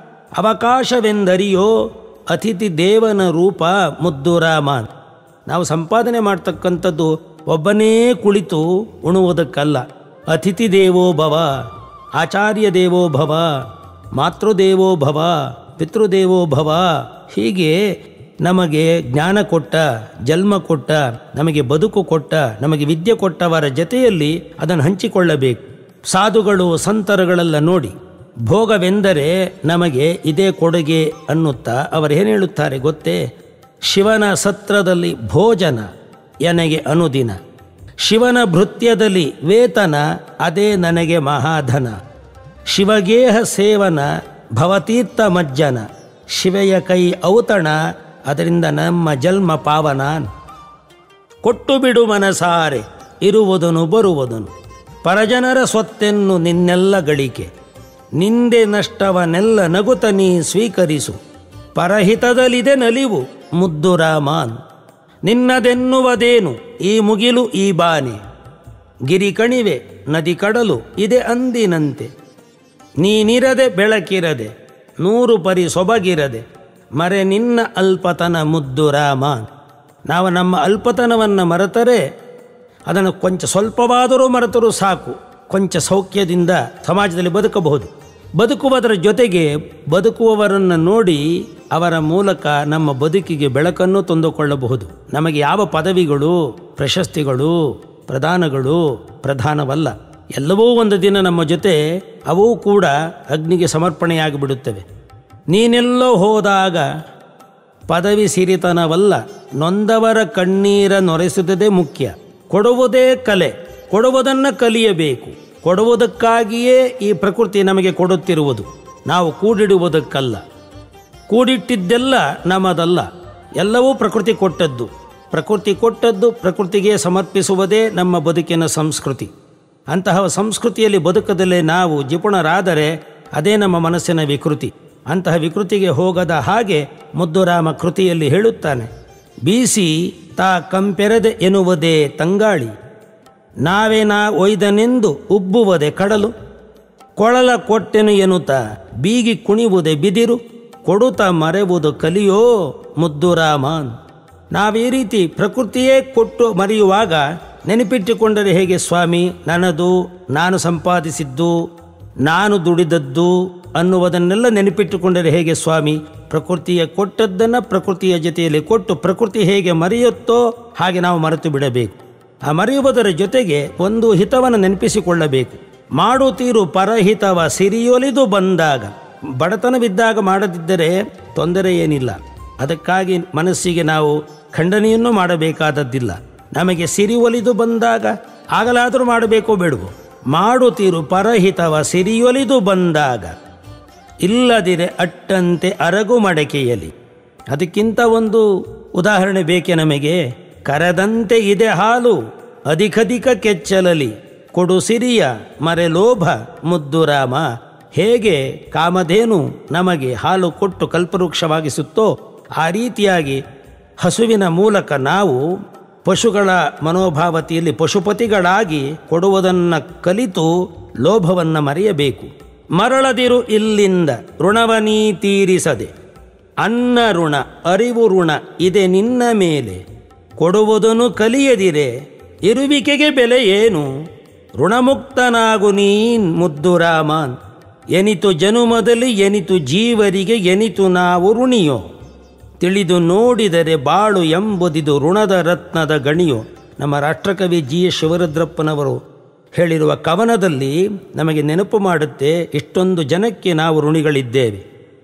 ಅವಕಾಶವೆಂದರಿಯೋ ಅತಿಥಿ ದೇವನ ರೂಪ ಮುದ್ದು ರಾಮ ನಾವು ಸಂಪಾದನೆ ಮಾಡ್ತಕ್ಕಂಥದ್ದು ಒಬ್ಬನೇ ಕುಳಿತು ಉಣುವುದಕ್ಕಲ್ಲ ಅತಿಥಿ ದೇವೋ ಭವ ಆಚಾರ್ಯ ದೇವೋ ಭವ ಮಾತೃದೇವೋ ಭವ ಪಿತೃದೇವೋ ಭವ ಹೀಗೆ ನಮಗೆ ಜ್ಞಾನ ಕೊಟ್ಟ ಜನ್ಮ ಕೊಟ್ಟ ನಮಗೆ ಬದುಕು ಕೊಟ್ಟ ನಮಗೆ ವಿದ್ಯೆ ಕೊಟ್ಟವರ ಜತೆಯಲ್ಲಿ ಅದನ್ನು ಹಂಚಿಕೊಳ್ಳಬೇಕು ಸಾಧುಗಳು ಸಂತರುಗಳೆಲ್ಲ ನೋಡಿ ಭೋಗವೆಂದರೆ ನಮಗೆ ಇದೇ ಕೊಡುಗೆ ಅನ್ನುತ್ತಾ ಅವರು ಏನು ಹೇಳುತ್ತಾರೆ ಗೊತ್ತೇ ಶಿವನ ಸತ್ರದಲ್ಲಿ ಭೋಜನ ಎನಗೆ ಅನುದಿನ ಶಿವನ ಭೃತ್ಯದಲ್ಲಿ ವೇತನ ಅದೇ ನನಗೆ ಮಹಾಧನ ಶಿವಗೇಹ ಸೇವನ ಭವತೀರ್ಥ ಮಜ್ಜನ ಶಿವೆಯ ಕೈ ಔತಣ ಅದರಿಂದ ನಮ್ಮ ಜನ್ಮ ಪಾವನ ಕೊಟ್ಟು ಬಿಡು ಮನಸಾರೆ ಇರುವುದನು ಬರುವುದನು ಪರಜನರ ಸ್ವತ್ತೆನ್ನು ನಿನ್ನೆಲ್ಲ ಗಳಿಕೆ ನಿಂದೆ ನಷ್ಟವನೆಲ್ಲ ನಗುತ ನೀ ಸ್ವೀಕರಿಸು ಪರಹಿತದಲ್ಲಿದೆ ನಲಿವು ಮುದ್ದು ರಾಮಾನ್ ನಿನ್ನದೆನ್ನುವುದೇನು ಈ ಮುಗಿಲು ಈ ಬಾನೆ ಗಿರಿ ಕಣಿವೆ ನದಿ ಕಡಲು ಇದೆ ಅಂದಿನಂತೆ ನೀನಿರದೆ ಬೆಳಕಿರದೆ ನೂರು ಪರಿ ಸೊಬಗಿರದೆ ಮರೆ ನಿನ್ನ ಅಲ್ಪತನ ಮುದ್ದು ರಾಮ ನಾವು ನಮ್ಮ ಅಲ್ಪತನವನ್ನು ಮರೆತರೆ ಅದನ್ನು ಕೊಂಚ ಸ್ವಲ್ಪವಾದರೂ ಮರೆತರೂ ಸಾಕು ಕೊಂಚ ಸೌಖ್ಯದಿಂದ ಸಮಾಜದಲ್ಲಿ ಬದುಕಬಹುದು ಬದುಕುವುದರ ಜೊತೆಗೆ ಬದುಕುವವರನ್ನು ನೋಡಿ ಅವರ ಮೂಲಕ ನಮ್ಮ ಬದುಕಿಗೆ ಬೆಳಕನ್ನು ತಂದುಕೊಳ್ಳಬಹುದು ನಮಗೆ ಯಾವ ಪದವಿಗಳು ಪ್ರಶಸ್ತಿಗಳು ಪ್ರಧಾನಗಳು ಪ್ರಧಾನವಲ್ಲ ಎಲ್ಲವೂ ಒಂದು ದಿನ ನಮ್ಮ ಜೊತೆ ಅವೂ ಕೂಡ ಅಗ್ನಿಗೆ ಸಮರ್ಪಣೆಯಾಗಿ ಬಿಡುತ್ತವೆ ನೀನೆಲ್ಲೋ ಹೋದಾಗ ಪದವಿ ಸಿರಿತನವಲ್ಲ ನೊಂದವರ ಕಣ್ಣೀರ ನೊರೆಸುವುದೇ ಮುಖ್ಯ ಕೊಡುವುದೇ ಕಲೆ ಕೊಡುವುದನ್ನು ಕಲಿಯಬೇಕು ಕೊಡುವುದಕ್ಕಾಗಿಯೇ ಈ ಪ್ರಕೃತಿ ನಮಗೆ ಕೊಡುತ್ತಿರುವುದು ನಾವು ಕೂಡಿಡುವುದಕ್ಕಲ್ಲ ಕೂಡಿಟ್ಟಿದ್ದೆಲ್ಲ ನಮ್ಮದಲ್ಲ ಎಲ್ಲವೂ ಪ್ರಕೃತಿ ಕೊಟ್ಟದ್ದು ಪ್ರಕೃತಿ ಕೊಟ್ಟದ್ದು ಪ್ರಕೃತಿಗೆ ಸಮರ್ಪಿಸುವುದೇ ನಮ್ಮ ಬದುಕಿನ ಸಂಸ್ಕೃತಿ ಅಂತಹ ಸಂಸ್ಕೃತಿಯಲ್ಲಿ ಬದುಕದಲ್ಲೇ ನಾವು ಜಿಪುಣರಾದರೆ ಅದೇ ನಮ್ಮ ಮನಸ್ಸಿನ ವಿಕೃತಿ ಅಂತಹ ವಿಕೃತಿಗೆ ಹೋಗದ ಹಾಗೆ ಮುದ್ದುರಾಮ ಕೃತಿಯಲ್ಲಿ ಹೇಳುತ್ತಾನೆ ಬೀಸಿ ತಾ ಕಂಪೆರೆದೆ ಎನ್ನುವುದೇ ತಂಗಾಳಿ ನಾವೇ ನಾ ಒಯ್ದನೆಂದು ಉಬ್ಬುವುದೇ ಕಡಲು ಕೊಳಲ ಕೊಟ್ಟೆನು ಎನ್ನುತ್ತ ಬೀಗಿ ಕುಣಿವುದೇ ಬಿದಿರು ಕೊಡುತ್ತ ಮರೆವುದು ಕಲಿಯೋ ಮುದ್ದುರಾಮನ್ ನಾವೀ ರೀತಿ ಪ್ರಕೃತಿಯೇ ಕೊಟ್ಟು ಮರೆಯುವಾಗ ನೆನಪಿಟ್ಟುಕೊಂಡರೆ ಹೇಗೆ ಸ್ವಾಮಿ ನನ್ನದು ನಾನು ಸಂಪಾದಿಸಿದ್ದು ನಾನು ದುಡಿದದ್ದು ಅನ್ನುವುದನ್ನೆಲ್ಲ ನೆನಪಿಟ್ಟುಕೊಂಡರೆ ಹೇಗೆ ಸ್ವಾಮಿ ಪ್ರಕೃತಿಯ ಕೊಟ್ಟದ್ದನ್ನು ಪ್ರಕೃತಿಯ ಜೊತೆಯಲ್ಲಿ ಕೊಟ್ಟು ಪ್ರಕೃತಿ ಹೇಗೆ ಮರೆಯುತ್ತೋ ಹಾಗೆ ನಾವು ಮರೆತು ಬಿಡಬೇಕು ಆ ಮರೆಯುವುದರ ಜೊತೆಗೆ ಒಂದು ಹಿತವನ್ನು ನೆನಪಿಸಿಕೊಳ್ಳಬೇಕು ಮಾಡುತ್ತೀರು ಪರಹಿತವ ಸಿರಿಯೊಲಿದು ಬಂದಾಗ ಬಡತನವಿದ್ದಾಗ ಮಾಡದಿದ್ದರೆ ತೊಂದರೆ ಏನಿಲ್ಲ ಅದಕ್ಕಾಗಿ ಮನಸ್ಸಿಗೆ ನಾವು ಖಂಡನೆಯನ್ನು ಮಾಡಬೇಕಾದದ್ದಿಲ್ಲ ನಮಗೆ ಸಿರಿ ಒಲಿದು ಬಂದಾಗ ಆಗಲಾದರೂ ಮಾಡಬೇಕೋ ಬೇಡವೋ ಮಾಡುತ್ತೀರು ಪರಹಿತವ ಸಿರಿಯೊಲಿದು ಬಂದಾಗ ಇಲ್ಲದಿರೆ ಅಟ್ಟಂತೆ ಅರಗು ಮಡಕೆಯಲಿ ಅದಕ್ಕಿಂತ ಒಂದು ಉದಾಹರಣೆ ಬೇಕೆ ನಮಗೆ ಕರದಂತೆ ಇದೆ ಹಾಲು ಅಧಿಕಧಿಕ ಕೆಚ್ಚಲಲಿ ಕೊಡು ಸಿರಿಯ ಮರೆ ಲೋಭ ಮುದ್ದು ರಾಮ ಹೇಗೆ ಕಾಮಧೇನು ನಮಗೆ ಹಾಲು ಕೊಟ್ಟು ಕಲ್ಪವೃಕ್ಷವಾಗಿಸುತ್ತೋ ಆ ರೀತಿಯಾಗಿ ಹಸುವಿನ ಮೂಲಕ ನಾವು ಪಶುಗಳ ಮನೋಭಾವತಿಯಲ್ಲಿ ಪಶುಪತಿಗಳಾಗಿ ಕೊಡುವುದನ್ನು ಕಲಿತು ಲೋಭವನ್ನು ಮರೆಯಬೇಕು ಮರಳದಿರು ಇಲ್ಲಿಂದ ಋಣವನೀ ತೀರಿಸದೆ ಅನ್ನ ಋಣ ಅರಿವು ಋಣ ಇದೆ ನಿನ್ನ ಮೇಲೆ ಕೊಡುವುದನ್ನು ಕಲಿಯದಿರೆ ಇರುವಿಕೆಗೆ ಬೆಲೆ ಏನು ಋಣಮುಕ್ತನಾಗು ನೀನ್ ಮುದ್ದು ರಾಮನ್ ಎನಿತು ಜನುಮದಲ್ಲಿ ಎನಿತು ಜೀವರಿಗೆ ಎನಿತು ನಾವು ಋಣಿಯೋ ತಿಳಿದು ನೋಡಿದರೆ ಬಾಳು ಎಂಬುದಿದು ಋಣದ ರತ್ನದ ಗಣಿಯೋ ನಮ್ಮ ರಾಷ್ಟ್ರಕವಿ ಜಿ ಎಸ್ ಶಿವರುದ್ರಪ್ಪನವರು ಹೇಳಿರುವ ಕವನದಲ್ಲಿ ನಮಗೆ ನೆನಪು ಮಾಡುತ್ತೆ ಇಷ್ಟೊಂದು ಜನಕ್ಕೆ ನಾವು ಋಣಿಗಳಿದ್ದೇವೆ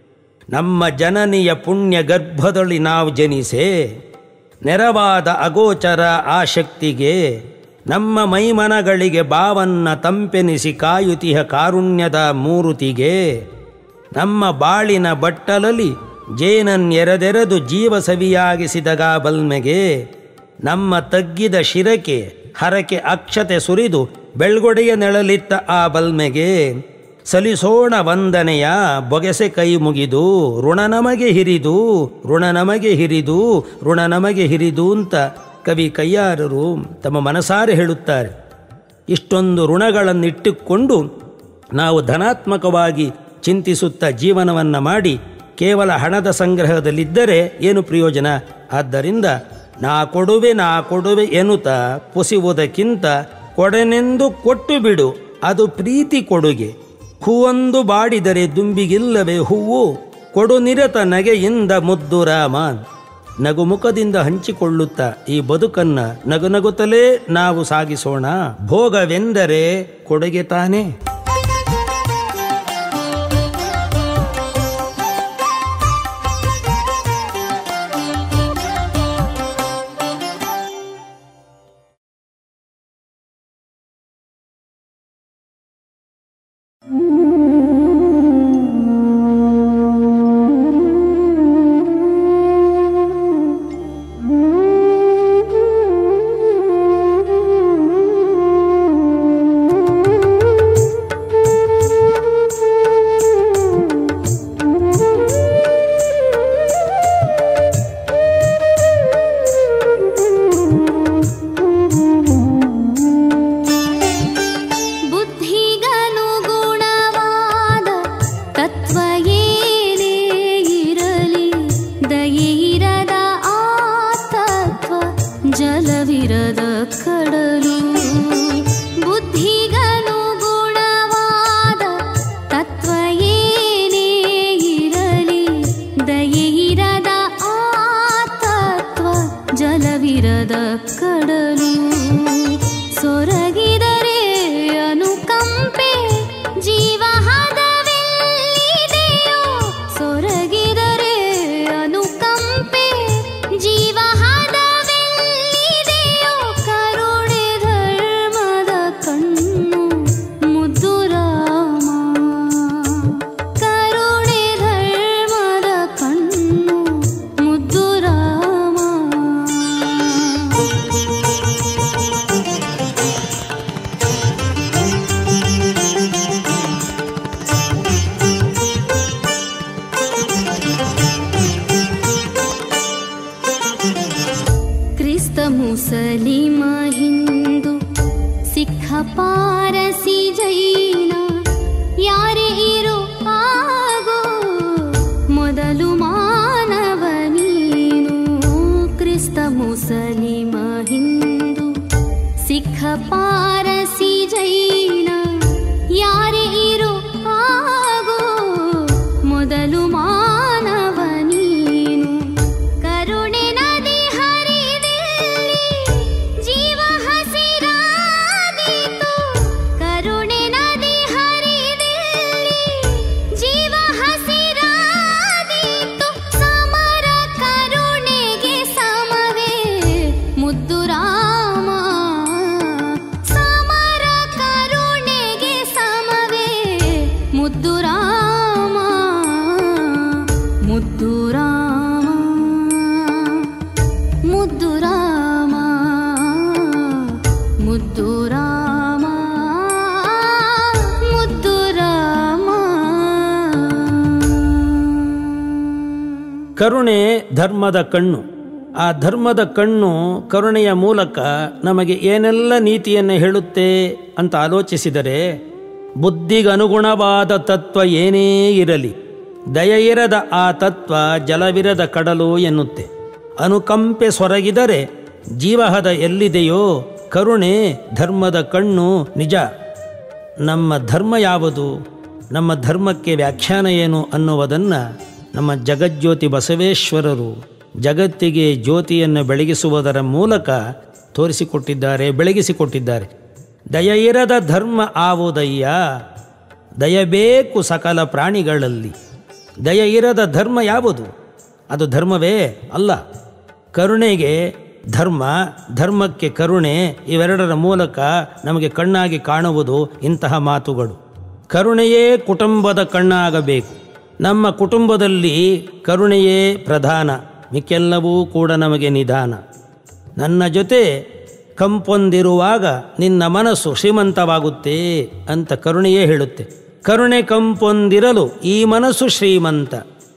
ನಮ್ಮ ಜನನಿಯ ಪುಣ್ಯ ಗರ್ಭದೊಳಿ ನಾವು ಜನಿಸೆ ನೆರವಾದ ಅಗೋಚರ ಆ ಶಕ್ತಿಗೆ ನಮ್ಮ ಮೈಮನಗಳಿಗೆ ಬಾವನ್ನ ತಂಪೆನಿಸಿ ಕಾಯುತಿಹ ಕಾರುಣ್ಯದ ಮೂರುತಿಗೆ ನಮ್ಮ ಬಾಳಿನ ಬಟ್ಟಲಲ್ಲಿ ಜೇನನ್ನೆರೆದೆರೆದು ಜೀವ ಸವಿಯಾಗಿಸಿದಗ ಬಲ್ಮೆಗೆ ನಮ್ಮ ತಗ್ಗಿದ ಶಿರಕೆ ಹರಕೆ ಅಕ್ಷತೆ ಸುರಿದು ಬೆಳ್ಗೊಡೆಯ ನೆಳಲಿತ್ತ ಆ ಬಲ್ಮೆಗೆ ಸಲಿಸೋಣ ವಂದನೆಯ ಬೊಗೆಸೆ ಕೈ ಮುಗಿದು ಋಣ ನಮಗೆ ಹಿರಿದು ಋಣ ನಮಗೆ ಹಿರಿದು ಋಣ ನಮಗೆ ಹಿರಿದು ಅಂತ ಕವಿ ಕೈಯಾರರು ತಮ್ಮ ಮನಸಾರೆ ಹೇಳುತ್ತಾರೆ ಇಷ್ಟೊಂದು ಋಣಗಳನ್ನಿಟ್ಟುಕೊಂಡು ನಾವು ಧನಾತ್ಮಕವಾಗಿ ಚಿಂತಿಸುತ್ತಾ ಜೀವನವನ್ನು ಮಾಡಿ ಕೇವಲ ಹಣದ ಸಂಗ್ರಹದಲ್ಲಿದ್ದರೆ ಏನು ಪ್ರಯೋಜನ ಆದ್ದರಿಂದ ನಾ ಕೊಡುವೆ ನಾ ಕೊಡುವೆ ಎನ್ನುತ್ತಾ ಪುಸಿಯುವುದಕ್ಕಿಂತ ಕೊಡೆನೆಂದು ಕೊಟ್ಟು ಬಿಡು ಅದು ಪ್ರೀತಿ ಕೊಡುಗೆ ಹೂವೊಂದು ಬಾಡಿದರೆ ದುಂಬಿಗಿಲ್ಲವೇ ಹೂವು ಕೊಡು ನಿರತ ನಗೆಯಿಂದ ಮುದ್ದು ರಾಮನ್ ನಗುಮುಖದಿಂದ ಹಂಚಿಕೊಳ್ಳುತ್ತಾ ಈ ಬದುಕನ್ನ ನಗುನಗುತ್ತಲೇ ನಾವು ಸಾಗಿಸೋಣ ಭೋಗವೆಂದರೆ ಕೊಡುಗೆ ತಾನೇ ಬುದ್ಧಿಗನುಗುಣವಾಗಿ ಪಾರಸಿ ಜೈನ ಯಾರೇ ಇರು ಆಗೋ ಮೊದಲು ಮಾನವ ನೀನು ಕ್ರಿಸ್ತ ಮುಸಲಿಮ ಹಿಂದೂ ಸಿಖ ಪಾರಸಿ ಜೈನ ಯಾರೇ ಇರು ಆಗೋ ಮೊದಲು ಮಾನವ ನೀನು ಕರುಣೆ ನದಿ ಹರಿದಿಲ್ಲಿ ಜೀವ ಹಸಿರಾದೀತು ಕರುಣೆ ನದಿ ಹರಿದಿಲ್ಲಿ ಜೀವ ಹಸಿರಾದೀತು ಸಮರ ಕರುಣೆಗೆ ಸಮವೇ ಮುದ್ದು ರಾಮ ಸಮರ ಕರುಣೆಗೆ ಸಮವೇ ಮುದ್ದು ರಾಮ ಮುದ್ದು ರಾಮ ಮುದ್ದು ರಾಮ ಮುದ್ದು ರಾಮ ಮುದ್ದು ರಾಮ ಕರುಣೆ ಧರ್ಮದ ಕಣ್ಣು ಆ ಧರ್ಮದ ಕಣ್ಣು ಕರುಣೆಯ ಮೂಲಕ ನಮಗೆ ಏನೆಲ್ಲ ನೀತಿಯನ್ನು ಹೇಳುತ್ತೆ ಅಂತ ಆಲೋಚಿಸಿದರೆ ಬುದ್ಧಿಗನುಗುಣವಾದ ತತ್ವ ಏನೇ ಇರಲಿ ದಯ ಇರದ ಆ ತತ್ವ ಜಲವಿರದ ಕಡಲು ಎನ್ನುತ್ತೆ ಅನುಕಂಪೆ ಸೊರಗಿದರೆ ಜೀವಹದ ಎಲ್ಲಿದೆಯೋ ಕರುಣೆ ಧರ್ಮದ ಕಣ್ಣು ನಿಜ ನಮ್ಮ ಧರ್ಮ ಯಾವುದು ನಮ್ಮ ಧರ್ಮಕ್ಕೆ ವ್ಯಾಖ್ಯಾನ ಏನು ಅನ್ನುವುದನ್ನು ನಮ್ಮ ಜಗಜ್ಯೋತಿ ಬಸವೇಶ್ವರರು ಜಗತ್ತಿಗೆ ಜ್ಯೋತಿಯನ್ನು ಬೆಳಗಿಸುವುದರ ಮೂಲಕ ತೋರಿಸಿಕೊಟ್ಟಿದ್ದಾರೆ ಬೆಳಗಿಸಿಕೊಟ್ಟಿದ್ದಾರೆ ದಯ ಇರದ ಧರ್ಮ ಆವುದಯ್ಯ ದಯಬೇಕು ಸಕಲ ಪ್ರಾಣಿಗಳಲ್ಲಿ ದಯ ಇರದ ಧರ್ಮ ಯಾವುದು ಅದು ಧರ್ಮವೇ ಅಲ್ಲ ಕರುಣೆಗೆ ಧರ್ಮ ಧರ್ಮಕ್ಕೆ ಕರುಣೆ ಇವೆರಡರ ಮೂಲಕ ನಮಗೆ ಕಣ್ಣಾಗಿ ಕಾಣುವುದು ಇಂತಹ ಮಾತುಗಳು ಕರುಣೆಯೇ ಕುಟುಂಬದ ಕಣ್ಣಾಗಬೇಕು ನಮ್ಮ ಕುಟುಂಬದಲ್ಲಿ ಕರುಣೆಯೇ ಪ್ರಧಾನ ಮಿಕ್ಕೆಲ್ಲವೂ ಕೂಡ ನಮಗೆ ನಿಧಾನ ನನ್ನ ಜೊತೆ ಕಂಪೊಂದಿರುವಾಗ ನಿನ್ನ ಮನಸ್ಸು ಶ್ರೀಮಂತವಾಗುತ್ತೆ ಅಂತ ಕರುಣೆಯೇ ಹೇಳುತ್ತೆ ಕರುಣೆ ಕಂಪೊಂದಿರಲು ಈ ಮನಸ್ಸು ಶ್ರೀಮಂತ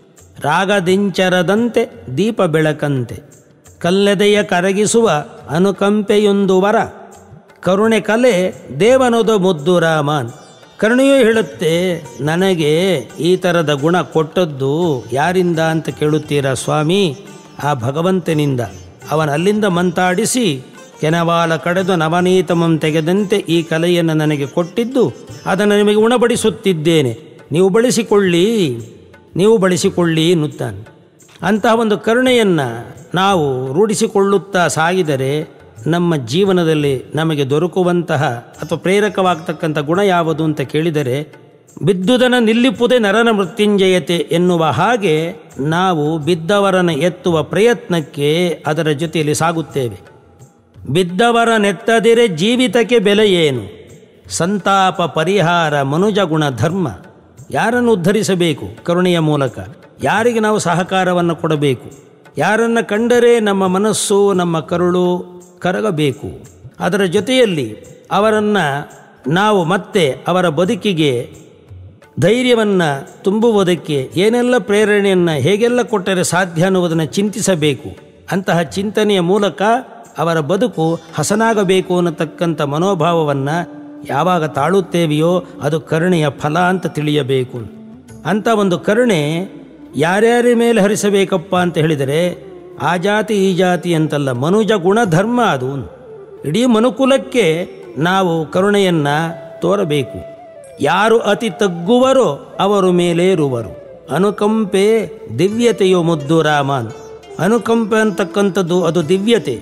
ರಾಗದಿಂಚರದಂತೆ ದೀಪ ಬೆಳಕಂತೆ ಕಲ್ಲೆದೆಯ ಕರಗಿಸುವ ಅನುಕಂಪೆಯೊಂದು ವರ ಕರುಣೆ ಕಲೆ ದೇವನದು ಮುದ್ದು ರಾಮನ್ ಕರುಣೆಯೂ ಹೇಳುತ್ತೆ ನನಗೆ ಈ ಥರದ ಗುಣ ಕೊಟ್ಟದ್ದು ಯಾರಿಂದ ಅಂತ ಕೇಳುತ್ತೀರಾ ಸ್ವಾಮಿ ಆ ಭಗವಂತನಿಂದ ಅವನ ಅಲ್ಲಿಂದ ಮಂತಾಡಿಸಿ ಕೆನವಾಲ ಕಡೆದು ನವನೀತಮಂ ತೆಗೆದಂತೆ ಈ ಕಲೆಯನ್ನು ನನಗೆ ಕೊಟ್ಟಿದ್ದು ಅದನ್ನು ನಿಮಗೆ ಉಣಬಡಿಸುತ್ತಿದ್ದೇನೆ ನೀವು ಬಳಸಿಕೊಳ್ಳಿ ನೀವು ಬಳಸಿಕೊಳ್ಳಿ ಎನ್ನುತ್ತಾನೆ ಅಂತಹ ಒಂದು ಕರುಣೆಯನ್ನು ನಾವು ರೂಢಿಸಿಕೊಳ್ಳುತ್ತಾ ಸಾಗಿದರೆ ನಮ್ಮ ಜೀವನದಲ್ಲಿ ನಮಗೆ ದೊರಕುವಂತಹ ಅಥವಾ ಪ್ರೇರಕವಾಗ್ತಕ್ಕಂಥ ಗುಣ ಯಾವುದು ಅಂತ ಕೇಳಿದರೆ ಬಿದ್ದುದನ ನಿಲ್ಲಿಪುದೇ ನರನ ಮೃತ್ಯುಂಜಯತೆ ಎನ್ನುವ ಹಾಗೆ ನಾವು ಬಿದ್ದವರನ್ನು ಎತ್ತುವ ಪ್ರಯತ್ನಕ್ಕೆ ಅದರ ಜೊತೆಯಲ್ಲಿ ಸಾಗುತ್ತೇವೆ ಬಿದ್ದವರ ನೆತ್ತದಿರೆ ಜೀವಿತಕ್ಕೆ ಬೆಲೆ ಏನು ಸಂತಾಪ ಪರಿಹಾರ ಮನುಜ ಗುಣ ಧರ್ಮ ಯಾರನ್ನು ಉದ್ಧರಿಸಬೇಕು ಕರುಣೆಯ ಮೂಲಕ ಯಾರಿಗೆ ನಾವು ಸಹಕಾರವನ್ನು ಕೊಡಬೇಕು ಯಾರನ್ನ ಕಂಡರೆ ನಮ್ಮ ಮನಸ್ಸು ನಮ್ಮ ಕರುಳು ಕರಗಬೇಕು ಅದರ ಜೊತೆಯಲ್ಲಿ ಅವರನ್ನು ನಾವು ಮತ್ತೆ ಅವರ ಬದುಕಿಗೆ ಧೈರ್ಯವನ್ನು ತುಂಬುವುದಕ್ಕೆ ಏನೆಲ್ಲ ಪ್ರೇರಣೆಯನ್ನು ಹೇಗೆಲ್ಲ ಕೊಟ್ಟರೆ ಸಾಧ್ಯ ಅನ್ನುವುದನ್ನು ಚಿಂತಿಸಬೇಕು ಅಂತಹ ಚಿಂತನೆಯ ಮೂಲಕ ಅವರ ಬದುಕು ಹಸನಾಗಬೇಕು ಅನ್ನತಕ್ಕಂಥ ಮನೋಭಾವವನ್ನು ಯಾವಾಗ ತಾಳುತ್ತೇವೆಯೋ ಅದು ಕರುಣೆಯ ಫಲ ಅಂತ ತಿಳಿಯಬೇಕು ಅಂಥ ಒಂದು ಕರುಣೆ ಯಾರ್ಯಾರ ಮೇಲೆ ಹರಿಸಬೇಕಪ್ಪ ಅಂತ ಹೇಳಿದರೆ ಆ ಜಾತಿ ಈ ಜಾತಿ ಅಂತಲ್ಲ ಮನುಜ ಗುಣಧರ್ಮ ಅದು ಇಡೀ ಮನುಕುಲಕ್ಕೆ ನಾವು ಕರುಣೆಯನ್ನು ತೋರಬೇಕು ಯಾರು ಅತಿ ತಗ್ಗುವರೋ ಅವರು ಮೇಲೇರುವರು ಅನುಕಂಪೆ ದಿವ್ಯತೆಯೋ ಮುದ್ದು ರಾಮನ್ ಅನುಕಂಪೆ ಅಂತಕ್ಕಂಥದ್ದು ಅದು ದಿವ್ಯತೆ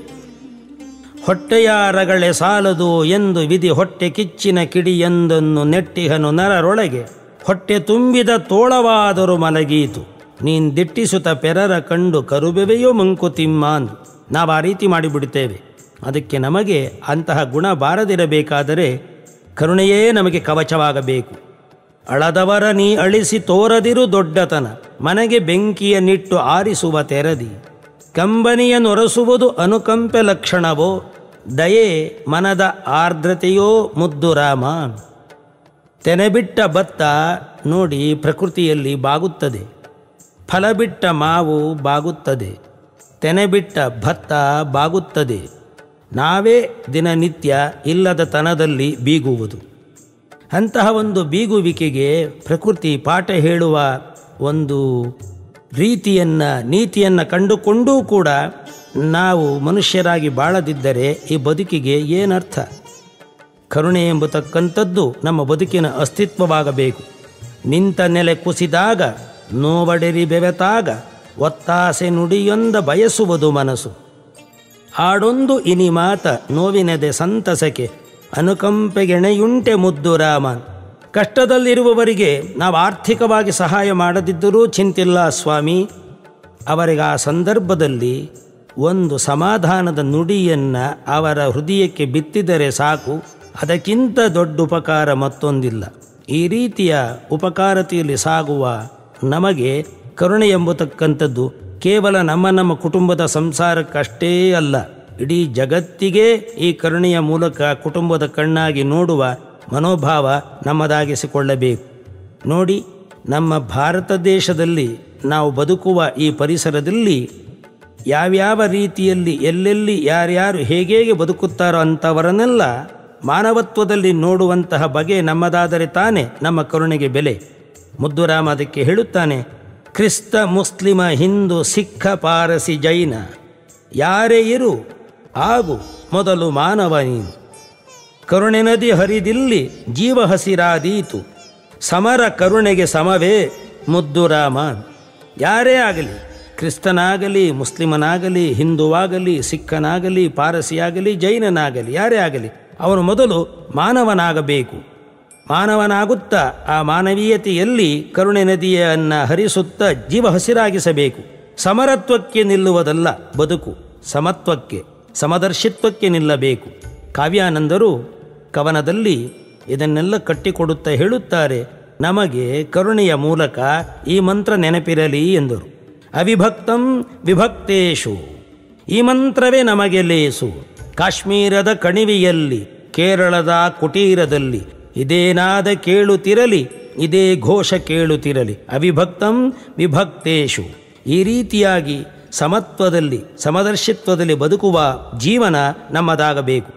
ಹೊಟ್ಟೆಯಾರಗಳೆ ಸಾಲದು ಎಂದು ವಿಧಿ ಹೊಟ್ಟೆ ಕಿಚ್ಚಿನ ಕಿಡಿಯೊಂದನ್ನು ನೆಟ್ಟಿಹನು ನರರೊಳಗೆ ಹೊಟ್ಟೆ ತುಂಬಿದ ತೋಳವಾದರೂ ಮಲಗೀತು ನೀನ್ ದಿಟ್ಟಿಸುತ್ತ ಪೆರರ ಕಂಡು ಕರುಬೆವೆಯೋ ಮಂಕುತಿಮ್ಮಾನ್ ನಾವು ಆ ರೀತಿ ಮಾಡಿಬಿಡುತ್ತೇವೆ ಅದಕ್ಕೆ ನಮಗೆ ಅಂತಹ ಗುಣ ಬಾರದಿರಬೇಕಾದರೆ ಕರುಣೆಯೇ ನಮಗೆ ಕವಚವಾಗಬೇಕು ಅಳದವರ ನೀ ಅಳಿಸಿ ತೋರದಿರು ದೊಡ್ಡತನ ಮನೆಗೆ ಬೆಂಕಿಯ ನಿಟ್ಟು ಆರಿಸುವ ತೆರದಿ ಕಂಬನಿಯ ನೊರಸುವುದು ಅನುಕಂಪೆ ಲಕ್ಷಣವೋ ದಯೆ ಮನದ ಆರ್ದ್ರತೆಯೋ ಮುದ್ದು ರಾಮ ತೆನೆಬಿಟ್ಟ ಭತ್ತ ನೋಡಿ ಪ್ರಕೃತಿಯಲ್ಲಿ ಬಾಗುತ್ತದೆ ಫಲಬಿಟ್ಟ ಮಾವು ಬಾಗುತ್ತದೆ ತೆನೆಬಿಟ್ಟ ಭತ್ತ ಬಾಗುತ್ತದೆ ನಾವೇ ದಿನನಿತ್ಯ ಇಲ್ಲದ ತನದಲ್ಲಿ ಬೀಗುವುದು ಅಂತಹ ಒಂದು ಬೀಗುವಿಕೆಗೆ ಪ್ರಕೃತಿ ಪಾಠ ಹೇಳುವ ಒಂದು ರೀತಿಯನ್ನು ನೀತಿಯನ್ನು ಕಂಡುಕೊಂಡೂ ಕೂಡ ನಾವು ಮನುಷ್ಯರಾಗಿ ಬಾಳದಿದ್ದರೆ ಈ ಬದುಕಿಗೆ ಏನರ್ಥ ಕರುಣೆ ಎಂಬತಕ್ಕಂಥದ್ದು ನಮ್ಮ ಬದುಕಿನ ಅಸ್ತಿತ್ವವಾಗಬೇಕು ನಿಂತ ನೆಲೆ ಕುಸಿದಾಗ ನೋವಡೆರಿ ಬೆವೆತಾಗ ಒತ್ತಾಸೆ ನುಡಿಯೊಂದ ಬಯಸುವುದು ಮನಸ್ಸು ಆಡೊಂದು ಇನಿ ಮಾತ ನೋವಿನದೆ ಸಂತಸಕ್ಕೆ ಅನುಕಂಪೆಗೆಣೆಯುಂಟೆ ಮುದ್ದು ರಾಮನ್ ಕಷ್ಟದಲ್ಲಿರುವವರಿಗೆ ನಾವು ಆರ್ಥಿಕವಾಗಿ ಸಹಾಯ ಮಾಡದಿದ್ದರೂ ಚಿಂತಿಲ್ಲ ಸ್ವಾಮಿ ಅವರಿಗೆ ಆ ಸಂದರ್ಭದಲ್ಲಿ ಒಂದು ಸಮಾಧಾನದ ನುಡಿಯನ್ನು ಅವರ ಹೃದಯಕ್ಕೆ ಬಿತ್ತಿದರೆ ಸಾಕು ಅದಕ್ಕಿಂತ ದೊಡ್ಡ ಉಪಕಾರ ಮತ್ತೊಂದಿಲ್ಲ ಈ ರೀತಿಯ ಉಪಕಾರತೆಯಲ್ಲಿ ಸಾಗುವ ನಮಗೆ ಕರುಣೆ ಎಂಬತಕ್ಕಂಥದ್ದು ಕೇವಲ ನಮ್ಮ ನಮ್ಮ ಕುಟುಂಬದ ಸಂಸಾರಕ್ಕಷ್ಟೇ ಅಲ್ಲ ಇಡೀ ಜಗತ್ತಿಗೆ ಈ ಕರುಣೆಯ ಮೂಲಕ ಕುಟುಂಬದ ಕಣ್ಣಾಗಿ ನೋಡುವ ಮನೋಭಾವ ನಮ್ಮದಾಗಿಸಿಕೊಳ್ಳಬೇಕು ನೋಡಿ ನಮ್ಮ ಭಾರತ ದೇಶದಲ್ಲಿ ನಾವು ಬದುಕುವ ಈ ಪರಿಸರದಲ್ಲಿ ಯಾವ್ಯಾವ ರೀತಿಯಲ್ಲಿ ಎಲ್ಲೆಲ್ಲಿ ಯಾರ್ಯಾರು ಹೇಗೇಗೆ ಬದುಕುತ್ತಾರೋ ಅಂಥವರನ್ನೆಲ್ಲ ಮಾನವತ್ವದಲ್ಲಿ ನೋಡುವಂತಹ ಬಗೆ ನಮ್ಮದಾದರೆ ತಾನೇ ನಮ್ಮ ಕರುಣೆಗೆ ಬೆಲೆ ಮುದ್ದುರಾಮ ಅದಕ್ಕೆ ಹೇಳುತ್ತಾನೆ ಕ್ರಿಸ್ತ ಮುಸ್ಲಿಮ ಹಿಂದೂ ಸಿಖ ಪಾರಸಿ ಜೈನ ಯಾರೇ ಇರು ಆಗು ಮೊದಲು ಮಾನವ ನೀನು ಕರುಣೆ ನದಿ ಹರಿದಿಲ್ಲಿ ಜೀವ ಹಸಿರಾದೀತು ಸಮರ ಕರುಣೆಗೆ ಸಮವೇ ಮುದ್ದು ರಾಮ ಯಾರೇ ಆಗಲಿ ಕ್ರಿಸ್ತನಾಗಲಿ ಮುಸ್ಲಿಮನಾಗಲಿ ಹಿಂದುವಾಗಲಿ ಸಿಖ್ಖನಾಗಲಿ ಪಾರಸಿಯಾಗಲಿ ಜೈನನಾಗಲಿ ಯಾರೇ ಆಗಲಿ ಅವನು ಮೊದಲು ಮಾನವನಾಗಬೇಕು ಮಾನವನಾಗುತ್ತಾ ಆ ಮಾನವೀಯತೆಯಲ್ಲಿ ಕರುಣೆ ನದಿಯನ್ನು ಹರಿಸುತ್ತಾ ಜೀವ ಹಸಿರಾಗಿಸಬೇಕು ಸಮರತ್ವಕ್ಕೆ ನಿಲ್ಲುವುದಲ್ಲ ಬದುಕು ಸಮತ್ವಕ್ಕೆ ಸಮದರ್ಶಿತ್ವಕ್ಕೆ ನಿಲ್ಲಬೇಕು ಕಾವ್ಯಾನಂದರು ಕವನದಲ್ಲಿ ಇದನ್ನೆಲ್ಲ ಕಟ್ಟಿಕೊಡುತ್ತಾ ಹೇಳುತ್ತಾರೆ ನಮಗೆ ಕರುಣೆಯ ಮೂಲಕ ಈ ಮಂತ್ರ ನೆನಪಿರಲಿ ಎಂದರು ಅವಿಭಕ್ತಂ ವಿಭಕ್ತೇಶು ಈ ಮಂತ್ರವೇ ನಮಗೆ ಲೇಸು ಕಾಶ್ಮೀರದ ಕಣಿವೆಯಲ್ಲಿ ಕೇರಳದ ಕುಟೀರದಲ್ಲಿ ಇದೇನಾದ ಕೇಳುತ್ತಿರಲಿ ಇದೇ ಘೋಷ ಕೇಳುತ್ತಿರಲಿ ಅವಿಭಕ್ತಂ ವಿಭಕ್ತೇಶು ಈ ರೀತಿಯಾಗಿ ಸಮತ್ವದಲ್ಲಿ ಸಮದರ್ಶಿತ್ವದಲ್ಲಿ ಬದುಕುವ ಜೀವನ ನಮ್ಮದಾಗಬೇಕು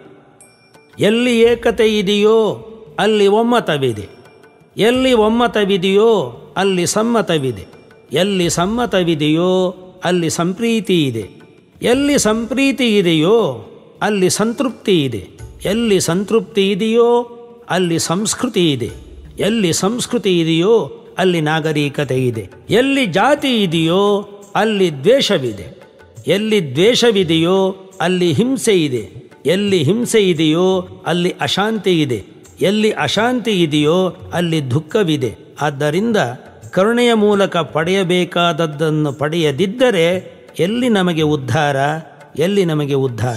ಎಲ್ಲಿ ಏಕತೆ ಇದೆಯೋ ಅಲ್ಲಿ ಒಮ್ಮತವಿದೆ ಎಲ್ಲಿ ಒಮ್ಮತವಿದೆಯೋ ಅಲ್ಲಿ ಸಮ್ಮತವಿದೆ ಎಲ್ಲಿ ಸಮ್ಮತವಿದೆಯೋ ಅಲ್ಲಿ ಸಂಪ್ರೀತಿ ಇದೆ ಎಲ್ಲಿ ಸಂಪ್ರೀತಿ ಇದೆಯೋ ಅಲ್ಲಿ ಸಂತೃಪ್ತಿ ಇದೆ ಎಲ್ಲಿ ಸಂತೃಪ್ತಿ ಇದೆಯೋ ಅಲ್ಲಿ ಸಂಸ್ಕೃತಿ ಇದೆ ಎಲ್ಲಿ ಸಂಸ್ಕೃತಿ ಇದೆಯೋ ಅಲ್ಲಿ ನಾಗರಿಕತೆ ಇದೆ ಎಲ್ಲಿ ಜಾತಿ ಇದೆಯೋ ಅಲ್ಲಿ ದ್ವೇಷವಿದೆ ಎಲ್ಲಿ ದ್ವೇಷವಿದೆಯೋ ಅಲ್ಲಿ ಹಿಂಸೆ ಇದೆ ಎಲ್ಲಿ ಹಿಂಸೆ ಇದೆಯೋ ಅಲ್ಲಿ ಅಶಾಂತಿ ಇದೆ ಎಲ್ಲಿ ಅಶಾಂತಿ ಇದೆಯೋ ಅಲ್ಲಿ ದುಃಖವಿದೆ ಆದ್ದರಿಂದ ಕರುಣೆಯ ಮೂಲಕ ಪಡೆಯಬೇಕಾದದ್ದನ್ನು ಪಡೆಯದಿದ್ದರೆ ಎಲ್ಲಿ ನಮಗೆ ಉದ್ಧಾರ ಎಲ್ಲಿ ನಮಗೆ ಉದ್ಧಾರ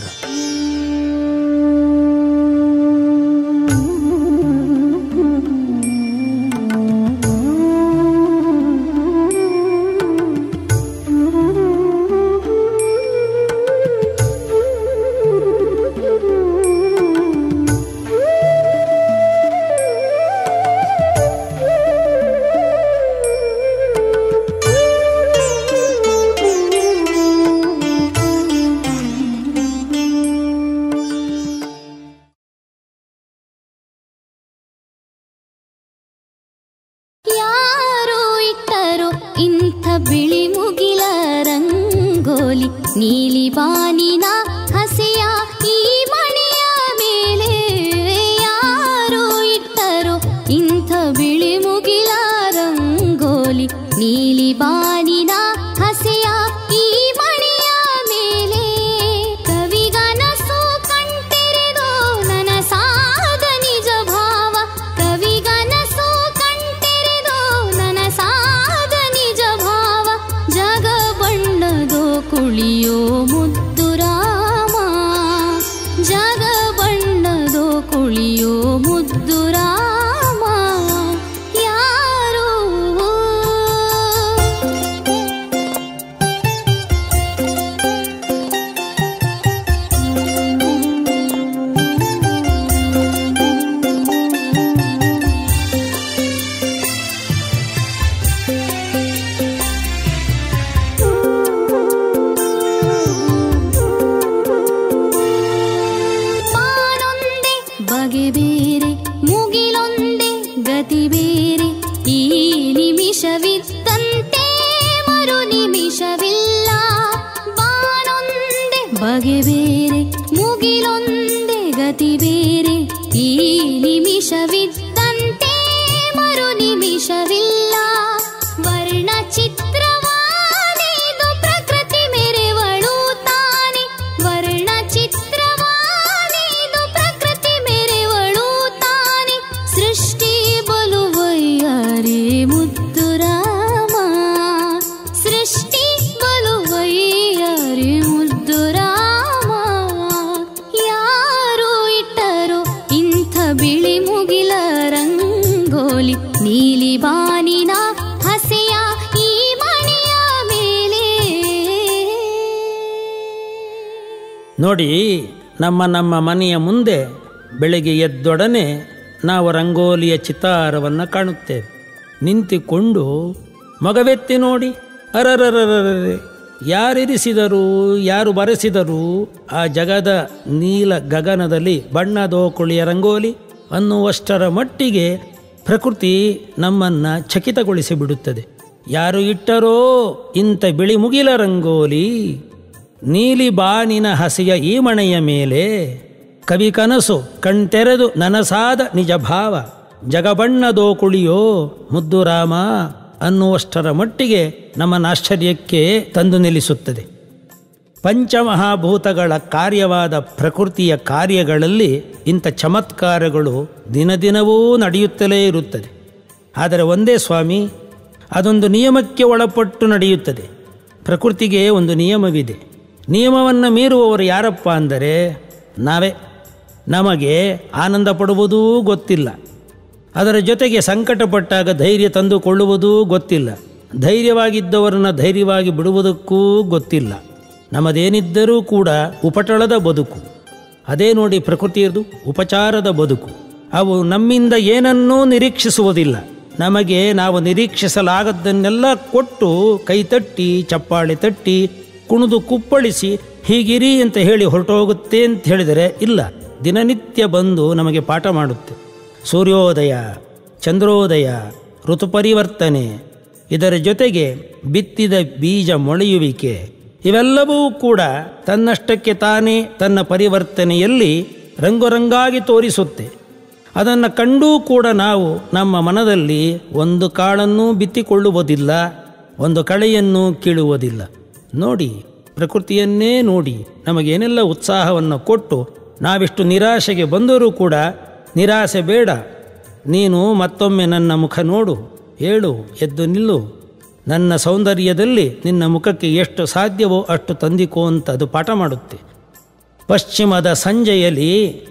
ಯಾರೋ ಇಟ್ಟರೋ ಇಂಥ ಬಿಳಿ ಮುಗಿಲ ರಂಗೋಲಿ ನೀಲಿ ಬಾನಿನ ಹಸೆಯ ಈ ಮನೆಯ ಮೇಲೆ ಯಾರೋ ಇಟ್ಟರೋ ಇಂಥ ಬಿಳಿ ಮುಗಿಲ ರಂಗೋಲಿ ನೀಲಿ ಬಾನಿನ ಹಸೆಯ ಈ ಮನೆಯ ಮೇಲೆ ಕವಿಗನಸು ಕಣ್ತೆರೆದೋ ನನಸಾದ ನಿಜ ಭಾವ ಕವಿಗನಸು ಕಣ್ತೆರೆದೋ ನನಸಾದ ನಿಜ ಭಾವ ಜಗ ಬಣ್ಣದೋ ಕುಳಿಯೋ ಮುದ್ದು ರಾಮ ಬಗೆ ಬೇರೆ ಮುಗಿಲೊಂದೇ ಗತಿ ಬೇರೆ ಈ ನಿಮಿಷವಿದ್ದಂತೆ ಮರು ನಿಮಿಷವಿಲ್ಲ ವರ್ಣ ಚಿತ್ರವಾದಿದು ಪ್ರಕೃತಿ ಮೆರೆವಳು ತಾನೆ ವರ್ಣ ಚಿತ್ರವಾದಿದು ಪ್ರಕೃತಿ ಮೆರೆವಳು ತಾನೆ ಸೃಷ್ಟಿ ಬಲುವಯ್ಯರೇ ಮುದ್ದು ರಾಮ ಸೃಷ್ಟಿ ಬಲುವಯ್ಯರೇ ಮುದ್ದು ರಾಮ ಯಾರು ಇಟ್ಟರೋ ಇಂಥ ಬಿಳಿ ಮುಗಿಲ ರಂಗೋಲಿ ನೀಲಿ ಬಾನಿನ ಹಸೆಯ ಈ ಮನೆಯ ಮೇಲೆ ನೋಡಿ ನಮ್ಮ ನಮ್ಮ ಮನೆಯ ಮುಂದೆ ಬೆಳಗ್ಗೆ ಎದ್ದೊಡನೆ ನಾವು ರಂಗೋಲಿಯ ಚಿತ್ತಾರವನ್ನು ಕಾಣುತ್ತೇವೆ ನಿಂತುಕೊಂಡು ಮಗವೆತ್ತಿ ನೋಡಿ ಅರರರರರೆ ಯಾರಿರಿಸಿದರು ಯಾರು ಬರೆಸಿದರು ಆ ಜಗದ ನೀಲ ಗಗನದಲ್ಲಿ ಬಣ್ಣದೋಕುಳಿಯ ರಂಗೋಲಿ ಅನ್ನುವಷ್ಟರ ಮಟ್ಟಿಗೆ ಪ್ರಕೃತಿ ನಮ್ಮನ್ನು ಚಕಿತಗೊಳಿಸಿ ಬಿಡುತ್ತದೆ ಯಾರು ಇಟ್ಟರೋ ಇಂಥ ಬಿಳಿ ಮುಗಿಲ ರಂಗೋಲಿ ನೀಲಿ ಬಾನಿನ ಹಸಿಯ ಈ ಮಣೆಯ ಮೇಲೆ ಕವಿ ಕನಸು ಕಣ್ತೆರೆದು ನನಸಾದ ನಿಜ ಭಾವ ಜಗಬಣ್ಣದೋ ಕುಳಿಯೋ ಮುದ್ದು ರಾಮ ಅನ್ನುವಷ್ಟರ ಮಟ್ಟಿಗೆ ನಮ್ಮನ್ನು ಆಶ್ಚರ್ಯಕ್ಕೆ ತಂದು ನಿಲ್ಲಿಸುತ್ತದೆ ಪಂಚಮಹಾಭೂತಗಳ ಕಾರ್ಯವಾದ ಪ್ರಕೃತಿಯ ಕಾರ್ಯಗಳಲ್ಲಿ ಇಂಥ ಚಮತ್ಕಾರಗಳು ದಿನದಿನವೂ ನಡೆಯುತ್ತಲೇ ಇರುತ್ತದೆ ಆದರೆ ಒಂದೇ ಸ್ವಾಮಿ ಅದೊಂದು ನಿಯಮಕ್ಕೆ ಒಳಪಟ್ಟು ನಡೆಯುತ್ತದೆ ಪ್ರಕೃತಿಗೆ ಒಂದು ನಿಯಮವಿದೆ ನಿಯಮವನ್ನು ಮೀರುವವರು ಯಾರಪ್ಪ ಅಂದರೆ ನಾವೇ ನಮಗೆ ಆನಂದ ಪಡುವುದೂ ಗೊತ್ತಿಲ್ಲ ಅದರ ಜೊತೆಗೆ ಸಂಕಟಪಟ್ಟಾಗ ಧೈರ್ಯ ತಂದುಕೊಳ್ಳುವುದೂ ಗೊತ್ತಿಲ್ಲ ಧೈರ್ಯವಾಗಿದ್ದವರನ್ನು ಧೈರ್ಯವಾಗಿ ಬಿಡುವುದಕ್ಕೂ ಗೊತ್ತಿಲ್ಲ ನಮ್ಮದೇನಿದ್ದರೂ ಕೂಡ ಉಪಟಳದ ಬದುಕು ಅದೇ ನೋಡಿ ಪ್ರಕೃತಿಯದು ಉಪಚಾರದ ಬದುಕು ಅವು ನಮ್ಮಿಂದ ಏನನ್ನೂ ನಿರೀಕ್ಷಿಸುವುದಿಲ್ಲ ನಮಗೆ ನಾವು ನಿರೀಕ್ಷಿಸಲಾಗದ್ದನ್ನೆಲ್ಲ ಕೊಟ್ಟು ಕೈತಟ್ಟಿ ಚಪ್ಪಾಳೆ ತಟ್ಟಿ ಕುಣಿದು ಕುಪ್ಪಳಿಸಿ ಹೀಗಿರಿ ಅಂತ ಹೇಳಿ ಹೊರಟೋಗುತ್ತೆ ಅಂತ ಹೇಳಿದರೆ ಇಲ್ಲ ದಿನನಿತ್ಯ ಬಂದು ನಮಗೆ ಪಾಠ ಮಾಡುತ್ತೆ ಸೂರ್ಯೋದಯ ಚಂದ್ರೋದಯ ಋತುಪರಿವರ್ತನೆ ಇದರ ಜೊತೆಗೆ ಬಿತ್ತಿದ ಬೀಜ ಮೊಳೆಯುವಿಕೆ ಇವೆಲ್ಲವೂ ಕೂಡ ತನ್ನಷ್ಟಕ್ಕೆ ತಾನೇ ತನ್ನ ಪರಿವರ್ತನೆಯಲ್ಲಿ ರಂಗುರಂಗಾಗಿ ತೋರಿಸುತ್ತೆ ಅದನ್ನು ಕಂಡೂ ಕೂಡ ನಾವು ನಮ್ಮ ಮನದಲ್ಲಿ ಒಂದು ಕಾಳನ್ನೂ ಬಿತ್ತಿಕೊಳ್ಳುವುದಿಲ್ಲ ಒಂದು ಕಳೆಯನ್ನೂ ಕೀಳುವುದಿಲ್ಲ ನೋಡಿ ಪ್ರಕೃತಿಯನ್ನೇ ನೋಡಿ ನಮಗೇನೆಲ್ಲ ಉತ್ಸಾಹವನ್ನು ಕೊಟ್ಟು ನಾವಿಷ್ಟು ನಿರಾಶೆಗೆ ಬಂದರೂ ಕೂಡ ನಿರಾಸೆ ಬೇಡ ನೀನು ಮತ್ತೊಮ್ಮೆ ನನ್ನ ಮುಖ ನೋಡು ಹೇಳು ಎದ್ದು ನಿಲ್ಲು ನನ್ನ ಸೌಂದರ್ಯದಲ್ಲಿ ನಿನ್ನ ಮುಖಕ್ಕೆ ಎಷ್ಟು ಸಾಧ್ಯವೋ ಅಷ್ಟು ತಂದಿಕೋ ಅಂತ ಅದು ಪಾಠ ಮಾಡುತ್ತೆ ಪಶ್ಚಿಮದ ಸಂಜೆಯಲ್ಲಿ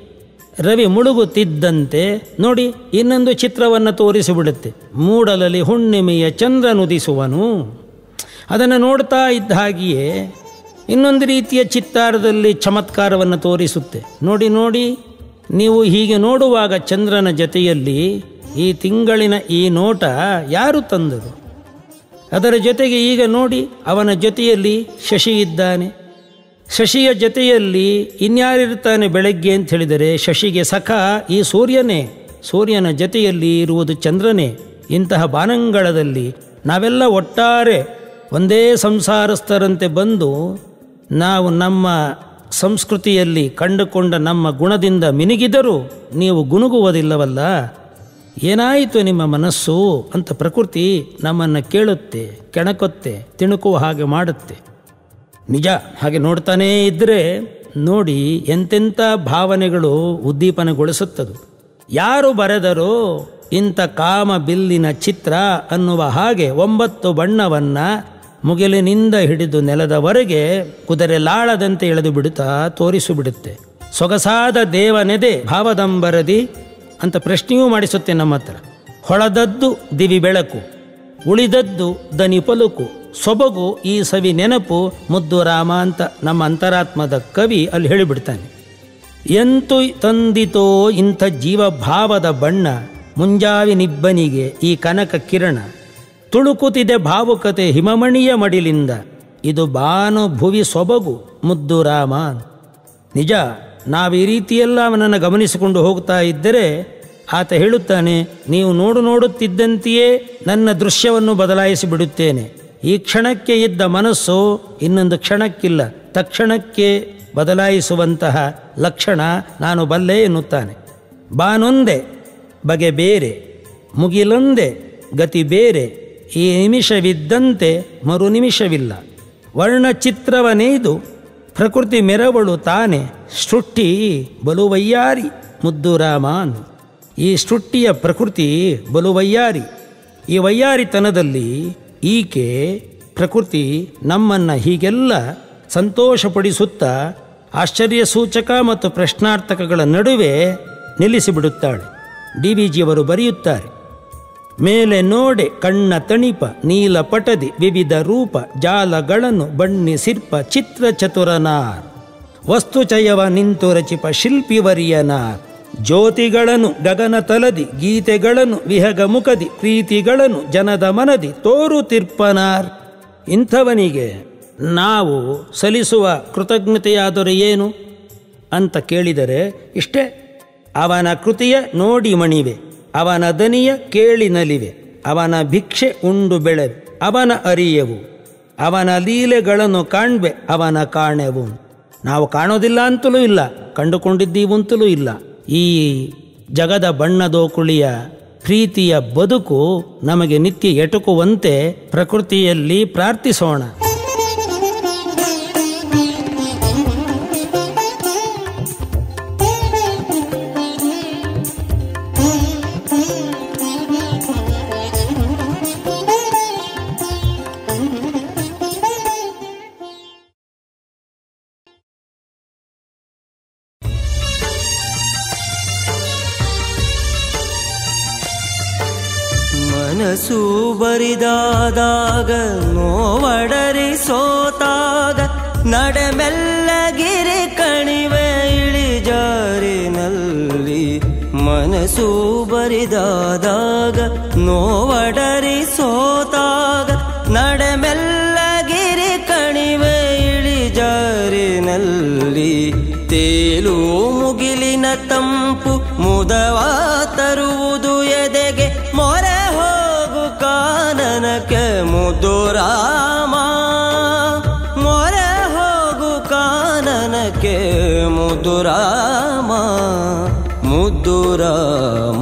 ರವಿ ಮುಳುಗುತ್ತಿದ್ದಂತೆ ನೋಡಿ ಇನ್ನೊಂದು ಚಿತ್ರವನ್ನು ತೋರಿಸಿಬಿಡುತ್ತೆ ಮೂಡಲಲ್ಲಿ ಹುಣ್ಣಿಮೆಯ ಚಂದ್ರನುದಿಸುವನು ಅದನ್ನು ನೋಡ್ತಾ ಇದ್ದ ಹಾಗೆಯೇ ಇನ್ನೊಂದು ರೀತಿಯ ಚಿತ್ತಾರದಲ್ಲಿ ಚಮತ್ಕಾರವನ್ನು ತೋರಿಸುತ್ತೆ ನೋಡಿ ನೋಡಿ ನೀವು ಹೀಗೆ ನೋಡುವಾಗ ಚಂದ್ರನ ಜೊತೆಯಲ್ಲಿ ಈ ತಿಂಗಳಿನ ಈ ನೋಟ ಯಾರು ತಂದರು ಅದರ ಜೊತೆಗೆ ಈಗ ನೋಡಿ ಅವನ ಜೊತೆಯಲ್ಲಿ ಶಶಿ ಇದ್ದಾನೆ ಶಶಿಯ ಜೊತೆಯಲ್ಲಿ ಇನ್ಯಾರಿರ್ತಾನೆ ಬೆಳಗ್ಗೆ ಅಂತ ಹೇಳಿದರೆ ಶಶಿಗೆ ಸಖ ಈ ಸೂರ್ಯನೇ ಸೂರ್ಯನ ಜೊತೆಯಲ್ಲಿ ಇರುವುದು ಚಂದ್ರನೇ ಇಂತಹ ಬಾನಂಗಳದಲ್ಲಿ ನಾವೆಲ್ಲ ಒಟ್ಟಾರೆ ಒಂದೇ ಸಂಸಾರಸ್ಥರಂತೆ ಬಂದು ನಾವು ನಮ್ಮ ಸಂಸ್ಕೃತಿಯಲ್ಲಿ ಕಂಡುಕೊಂಡ ನಮ್ಮ ಗುಣದಿಂದ ಮಿನುಗಿದರೂ ನೀವು ಗುನುಗುವುದಿಲ್ಲವಲ್ಲ ಏನಾಯಿತು ನಿಮ್ಮ ಮನಸ್ಸು ಅಂತ ಪ್ರಕೃತಿ ನಮ್ಮನ್ನು ಕೇಳುತ್ತೆ ಕೆಣಕುತ್ತೆ ತಿಣುಕುವ ಹಾಗೆ ಮಾಡುತ್ತೆ ನಿಜ ಹಾಗೆ ನೋಡ್ತಾನೇ ಇದ್ದರೆ ನೋಡಿ ಎಂತೆಂಥ ಭಾವನೆಗಳು ಉದ್ದೀಪನಗೊಳಿಸುತ್ತದು ಯಾರು ಬರೆದರೋ ಇಂಥ ಕಾಮ ಬಿಲ್ಲಿನ ಚಿತ್ರ ಅನ್ನುವ ಹಾಗೆ ಒಂಬತ್ತು ಬಣ್ಣವನ್ನು ಮುಗಿಲಿನಿಂದ ಹಿಡಿದು ನೆಲದವರೆಗೆ ಕುದುರೆ ಲಾಳದಂತೆ ಎಳೆದು ಬಿಡುತ್ತಾ ತೋರಿಸಿಬಿಡುತ್ತೆ ಸೊಗಸಾದ ದೇವನೆದೆ ಭಾವದಂಬರದಿ ಅಂತ ಪ್ರಶ್ನೆಯೂ ಮಾಡಿಸುತ್ತೆ ನಮ್ಮ ಹತ್ರ ಹೊಳದದ್ದು ದಿವಿ ಬೆಳಕು ಉಳಿದದ್ದು ದನಿ ಪಲುಕು ಸೊಬಗು ಈ ಸವಿ ನೆನಪು ಮುದ್ದು ರಾಮ ಅಂತ ನಮ್ಮ ಅಂತರಾತ್ಮದ ಕವಿ ಅಲ್ಲಿ ಹೇಳಿಬಿಡ್ತಾನೆ ಎಂತು ತಂದಿತೋ ಇಂಥ ಜೀವಭಾವದ ಬಣ್ಣ ಮುಂಜಾವಿನಿಬ್ಬನಿಗೆ ಈ ಕನಕ ಕಿರಣ ತುಳುಕುತ್ತಿದೆ ಭಾವುಕತೆ ಹಿಮಮಣಿಯ ಮಡಿಲಿಂದ ಇದು ಬಾನು ಭುವಿ ಸೊಬಗು ಮುದ್ದು ರಾಮ ನಿಜ ನಾವು ಈ ರೀತಿಯೆಲ್ಲ ಅವನನ್ನು ಗಮನಿಸಿಕೊಂಡು ಹೋಗ್ತಾ ಇದ್ದರೆ ಆತ ಹೇಳುತ್ತಾನೆ ನೀವು ನೋಡು ನೋಡುತ್ತಿದ್ದಂತೆಯೇ ನನ್ನ ದೃಶ್ಯವನ್ನು ಬದಲಾಯಿಸಿ ಬಿಡುತ್ತೇನೆ ಈ ಕ್ಷಣಕ್ಕೆ ಇದ್ದ ಮನಸ್ಸು ಇನ್ನೊಂದು ಕ್ಷಣಕ್ಕಿಲ್ಲ ತಕ್ಷಣಕ್ಕೆ ಬದಲಾಯಿಸುವಂತಹ ಲಕ್ಷಣ ನಾನು ಬಲ್ಲೆ ಎನ್ನುತ್ತಾನೆ ಬಾನೊಂದೆ ಬಗೆ ಬೇರೆ ಮುಗಿಲೊಂದೆ ಗತಿ ಬೇರೆ ಈ ನಿಮಿಷವಿದ್ದಂತೆ ಮರು ನಿಮಿಷವಿಲ್ಲ ವರ್ಣಚಿತ್ರವನೇದು ಪ್ರಕೃತಿ ಮೆರವಳು ತಾನೆ ಸೃಷ್ಟಿ ಬಲುವಯ್ಯಾರಿ ಮುದ್ದು ರಾಮಾನ್ ಈ ಸೃಷ್ಟಿಯ ಪ್ರಕೃತಿ ಬಲುವಯ್ಯಾರಿ ಈ ವಯ್ಯಾರಿತನದಲ್ಲಿ ಈಕೆ ಪ್ರಕೃತಿ ನಮ್ಮನ್ನು ಹೀಗೆಲ್ಲ ಸಂತೋಷಪಡಿಸುತ್ತಾ ಆಶ್ಚರ್ಯ ಸೂಚಕ ಮತ್ತು ಪ್ರಶ್ನಾರ್ಥಕಗಳ ನಡುವೆ ನಿಲ್ಲಿಸಿಬಿಡುತ್ತಾಳೆ ಡಿ ವಿ ಜಿಯವರು ಬರೆಯುತ್ತಾರೆ ಮೇಲೆ ನೋಡೆ ಕಣ್ಣ ತಣಿಪ ನೀಲ ಪಟದಿ ವಿವಿಧ ರೂಪ ಜಾಲಗಳನ್ನು ಬಣ್ಣಿಸಿರ್ಪ ಚಿತ್ರ ಚತುರನಾರ್ ವಸ್ತು ಚಯವ ನಿಂತು ರಚಿಪ ಶಿಲ್ಪಿವರಿಯನಾರ್ ಜ್ಯೋತಿಗಳನ್ನು ಗಗನ ತಲದಿ ಗೀತೆಗಳನ್ನು ವಿಹಗ ಮುಖದಿ ಪ್ರೀತಿಗಳನ್ನು ಜನದ ಮನದಿ ತೋರು ತಿರ್ಪನಾರ್ ಇಂಥವನಿಗೆ ನಾವು ಸಲ್ಲಿಸುವ ಕೃತಜ್ಞತೆಯಾದರೆ ಏನು ಅಂತ ಕೇಳಿದರೆ ಇಷ್ಟೇ ಅವನ ಕೃತಿಯ ನೋಡಿ ಮಣಿವೆ ಅವನ ದನಿಯ ಕೇಳಿ ನಲಿವೆ ಅವನ ಭಿಕ್ಷೆ ಉಂಡು ಬೆಳೆವೆ ಅವನ ಅರಿಯವು ಅವನ ಲೀಲೆಗಳನ್ನು ಕಾಣ್ಬೆ ಅವನ ಕಾಣೆವು ನಾವು ಕಾಣೋದಿಲ್ಲ ಅಂತಲೂ ಇಲ್ಲ ಕಂಡುಕೊಂಡಿದ್ದೀವಂತಲೂ ಇಲ್ಲ ಈ ಜಗದ ಬಣ್ಣದೋಕುಳಿಯ ಪ್ರೀತಿಯ ಬದುಕು ನಮಗೆ ನಿತ್ಯ ಎಟುಕುವಂತೆ ಪ್ರಕೃತಿಯಲ್ಲಿ ಪ್ರಾರ್ಥಿಸೋಣ ಮನಸ್ಸು ಬರಿದಾದಾಗ ನೋವಡರಿ ಸೋತಾಗ ನಡೆ ಮೆಲ್ಲಗಿರಿ ಕಣಿವೆ ಇಳಿಜಾರಿನಲ್ಲಿ ಮನಸ್ಸು ಬರಿದಾದಾಗ ನೋವಡರಿ ಸೋತಾಗ ನಡೆ ಮೆಲ್ಲಗಿರಿ ಕಣಿವೆ ಇಳಿಜಾರಿನಲ್ಲಿ ತೇಲು ಮುಗಿಲಿನ ತಂಪು ಮುದವ ತರುವುದು ಎದೆಗೆ ಮೊರೆ ಹೋಗು ಕಾನನಕ್ಕೆ ಮುದ್ದು ರಾಮ ಮೊರೆ ಹೋಗು ಕಾನನಕ್ಕೆ ಮುದ್ದು ರಾಮ ಮುದ್ದು ರಾಮ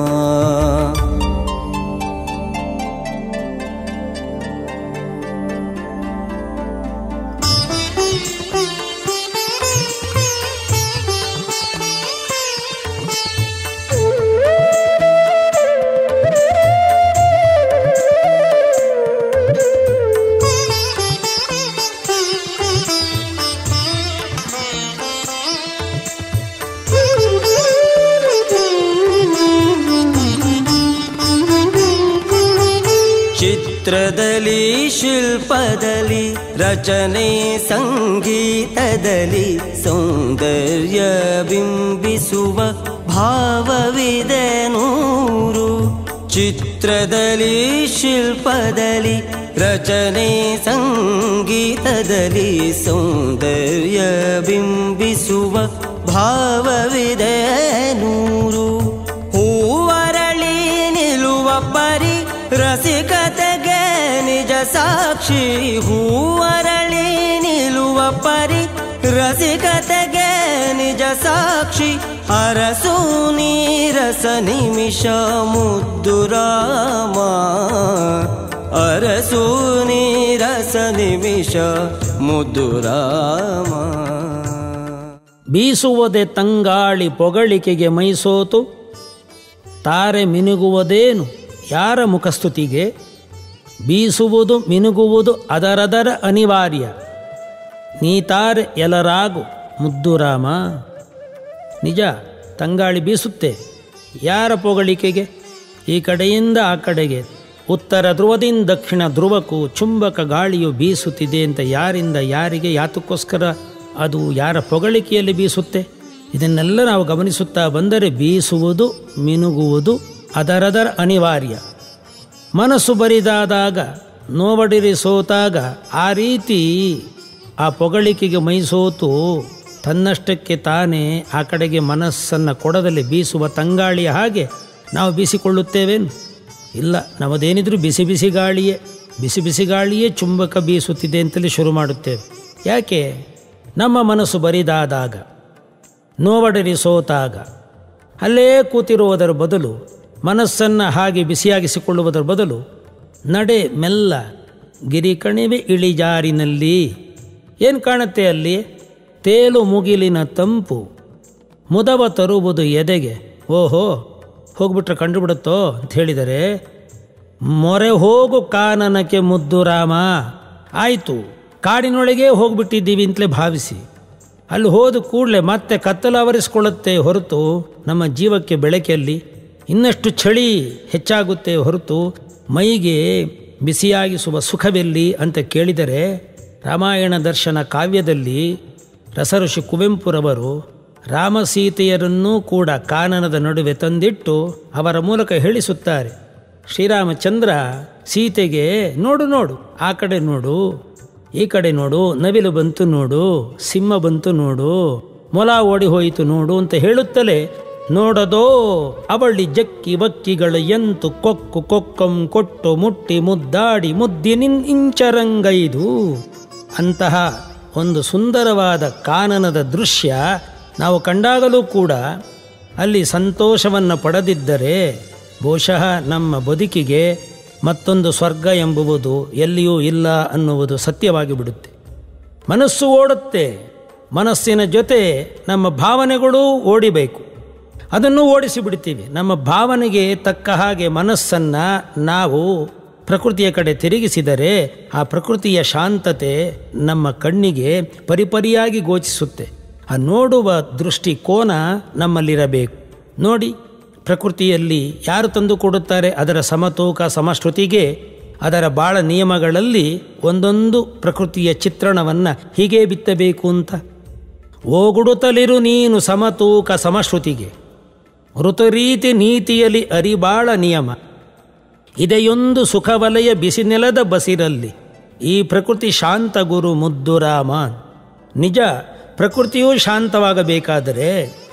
ಚಿತ್ರದಲ್ಲಿ ಶಿಲ್ಪದಲ್ಲಿ ರಚನೆ ಸಂಗೀತದಲ್ಲಿ ಸೌಂದರ್ಯ ಬಿಂಬಿಸುವ ಭಾವವಿದೆ ನೂರು ಚಿತ್ರದಲ್ಲಿ ಶಿಲ್ಪದಲ್ಲಿ ರಚನೆ ಸಂಗೀತದಲ್ಲಿ ಸೌಂದರ್ಯ ಬಿಂಬಿಸುವ ಭಾವವಿದೆ ನೂರು ಹೂವರಳಿ ನಿಲ್ಲುವ ಪರಿ ರಸಿಕತೆಗೆ ನಿಜ ಸಾಕ್ಷಿ ಹೂವರಳಿ ನಿಲ್ಲುವ ಪರಿ ರಸಿಕತೆಗೆ ನಿಜ ಸಾಕ್ಷಿ ಅರಸು ನೀರಸ ನಿಮಿಷ ಮುದ್ದು ರಾಮ ಅರಸು ನೀರಸ ನಿಮಿಷ ಮುದ್ದು ರಾಮ ಬೀಸುವುದೇ ತಂಗಾಳಿ ಪೊಗಳಿಕೆಗೆ ಮೈಸೋತು ತಾರೆ ಮಿನುಗುವುದೇನು ಯಾರ ಮುಖಸ್ತುತಿಗೆ ಬೀಸುವುದು ಮಿನುಗುವುದು ಅದರದರ ಅನಿವಾರ್ಯ ನೀತಾರೆ ಎಲರಾಗು ಮುದ್ದು ರಾಮ ನಿಜ ತಂಗಾಳಿ ಬೀಸುತ್ತೆ ಯಾರ ಪೊಗಳಿಕೆಗೆ ಈ ಕಡೆಯಿಂದ ಆ ಕಡೆಗೆ ಉತ್ತರ ಧ್ರುವದಿಂದ ದಕ್ಷಿಣ ಧ್ರುವಕ್ಕೂ ಚುಂಬಕ ಗಾಳಿಯು ಬೀಸುತ್ತಿದೆ ಅಂತ ಯಾರಿಂದ ಯಾರಿಗೆ ಯಾತಕ್ಕೋಸ್ಕರ ಅದು ಯಾರ ಪೊಗಳಿಕೆಯಲ್ಲಿ ಬೀಸುತ್ತೆ ಇದನ್ನೆಲ್ಲ ನಾವು ಗಮನಿಸುತ್ತಾ ಬಂದರೆ ಬೀಸುವುದು ಮಿನುಗುವುದು ಅದರದರ ಅನಿವಾರ್ಯ ಮನಸ್ಸು ಬರಿದಾದಾಗ ನೋವಡಿರಿ ಸೋತಾಗ ಆ ರೀತಿ ಆ ಪೊಗಳಿಕೆಗೆ ಮೈಸೋತು ತನ್ನಷ್ಟಕ್ಕೆ ತಾನೇ ಆ ಕಡೆಗೆ ಮನಸ್ಸನ್ನು ಕೊಡದಲ್ಲಿ ಬೀಸುವ ತಂಗಾಳಿಯ ಹಾಗೆ ನಾವು ಬೀಸಿಕೊಳ್ಳುತ್ತೇವೇನು ಇಲ್ಲ ನಮ್ಮದೇನಿದ್ರೂ ಬಿಸಿ ಬಿಸಿ ಗಾಳಿಯೇ ಬಿಸಿ ಬಿಸಿ ಗಾಳಿಯೇ ಚುಂಬಕ ಬೀಸುತ್ತಿದೆ ಅಂತಲೇ ಶುರು ಮಾಡುತ್ತೇವೆ ಯಾಕೆ ನಮ್ಮ ಮನಸ್ಸು ಬರಿದಾದಾಗ ನೋವಡರಿ ಸೋತಾಗ ಅಲ್ಲೇ ಕೂತಿರುವುದರ ಬದಲು ಮನಸ್ಸನ್ನು ಹಾಗೆ ಬಿಸಿಯಾಗಿಸಿಕೊಳ್ಳುವುದರ ಬದಲು ನಡೆ ಮೆಲ್ಲ ಗಿರಿ ಕಣಿವೆ ಇಳಿಜಾರಿನಲ್ಲಿ ಏನು ಕಾಣುತ್ತೆ ಅಲ್ಲಿ ತೇಲು ಮುಗಿಲಿನ ತಂಪು ಮುದವ ತರುವುದು ಎದೆಗೆ ಓಹೋ ಹೋಗ್ಬಿಟ್ರೆ ಕಂಡುಬಿಡುತ್ತೋ ಅಂತ ಹೇಳಿದರೆ ಮೊರೆ ಹೋಗು ಕಾನನಕ್ಕೆ ಮುದ್ದು ರಾಮ ಆಯಿತು ಕಾಡಿನೊಳಗೆ ಹೋಗ್ಬಿಟ್ಟಿದ್ದೀವಿ ಅಂತಲೇ ಭಾವಿಸಿ ಅಲ್ಲಿ ಹೋದ ಕೂಡಲೇ ಮತ್ತೆ ಕತ್ತಲು ಆವರಿಸ್ಕೊಳ್ಳುತ್ತೆ ಹೊರತು ನಮ್ಮ ಜೀವಕ್ಕೆ ಬೆಳಕಲ್ಲಿ ಇನ್ನಷ್ಟು ಚಳಿ ಹೆಚ್ಚಾಗುತ್ತೆ ಹೊರತು ಮೈಗೆ ಬಿಸಿಯಾಗಿಸುವ ಸುಖವೆಲ್ಲಿ ಅಂತ ಕೇಳಿದರೆ ರಾಮಾಯಣ ದರ್ಶನ ಕಾವ್ಯದಲ್ಲಿ ರಸಋಷಿ ಕುವೆಂಪುರವರು ರಾಮಸೀತೆಯರನ್ನೂ ಕೂಡ ಕಾನನದ ನಡುವೆ ತಂದಿಟ್ಟು ಅವರ ಮೂಲಕ ಹೇಳಿಸುತ್ತಾರೆ ಶ್ರೀರಾಮಚಂದ್ರ ಸೀತೆಗೆ ನೋಡು ನೋಡು ಆ ಕಡೆ ನೋಡು ಈ ಕಡೆ ನೋಡು ನವಿಲು ಬಂತು ನೋಡು ಸಿಂಹ ಬಂತು ನೋಡು ಮೊಲ ಓಡಿ ಹೋಯಿತು ನೋಡು ಅಂತ ಹೇಳುತ್ತಲೇ ನೋಡದೋ ಅವಳಿ ಜಕ್ಕಿ ಬಕ್ಕಿಗಳು ಎಂತು ಕೊಕ್ಕು ಕೊಕ್ಕಂ ಕೊಟ್ಟು ಮುಟ್ಟಿ ಮುದ್ದಾಡಿ ಮುದ್ದಿನಿನ್ ಇಂಚರಂಗೈದು ಅಂತಹ ಒಂದು ಸುಂದರವಾದ ಕಾನನದ ದೃಶ್ಯ ನಾವು ಕಂಡಾಗಲೂ ಕೂಡ ಅಲ್ಲಿ ಸಂತೋಷವನ್ನು ಪಡೆದಿದ್ದರೆ ಬಹುಶಃ ನಮ್ಮ ಬದುಕಿಗೆ ಮತ್ತೊಂದು ಸ್ವರ್ಗ ಎಂಬುವುದು ಎಲ್ಲಿಯೂ ಇಲ್ಲ ಅನ್ನುವುದು ಸತ್ಯವಾಗಿ ಬಿಡುತ್ತೆ ಮನಸ್ಸು ಓಡುತ್ತೆ ಮನಸ್ಸಿನ ಜೊತೆ ನಮ್ಮ ಭಾವನೆಗಳೂ ಓಡಿಬೇಕು ಅದನ್ನು ಓಡಿಸಿ ಬಿಡ್ತೀವಿ ನಮ್ಮ ಭಾವನೆಗೆ ತಕ್ಕ ಹಾಗೆ ಮನಸ್ಸನ್ನು ನಾವು ಪ್ರಕೃತಿಯ ಕಡೆ ತಿರುಗಿಸಿದರೆ ಆ ಪ್ರಕೃತಿಯ ಶಾಂತತೆ ನಮ್ಮ ಕಣ್ಣಿಗೆ ಪರಿಪರಿಯಾಗಿ ಗೋಚಿಸುತ್ತೆ ಆ ನೋಡುವ ದೃಷ್ಟಿಕೋನ ನಮ್ಮಲ್ಲಿರಬೇಕು ನೋಡಿ ಪ್ರಕೃತಿಯಲ್ಲಿ ಯಾರು ತಂದು ಕೊಡುತ್ತಾರೆ ಅದರ ಸಮತೂಕ ಸಮಶ್ರುತಿಗೆ ಅದರ ಬಾಳ ನಿಯಮಗಳಲ್ಲಿ ಒಂದೊಂದು ಪ್ರಕೃತಿಯ ಚಿತ್ರಣವನ್ನು ಹೀಗೆ ಬಿತ್ತಬೇಕು ಅಂತ ಓಗುಡುತ್ತಲಿರು ನೀನು ಸಮತೂಕ ಸಮಶ್ರುತಿಗೆ ಋತುರೀತಿ ನೀತಿಯಲ್ಲಿ ಅರಿಬಾಳ ನಿಯಮ ಇದೆಯೊಂದು ಸುಖವಲಯ ಬಿಸಿನೆಲದ ಬಸಿರಲ್ಲಿ ಈ ಪ್ರಕೃತಿ ಶಾಂತ ಗುರು ಮುದ್ದು ರಾಮ ನಿಜ ಪ್ರಕೃತಿಯೂ ಶಾಂತವಾಗಬೇಕಾದರೆ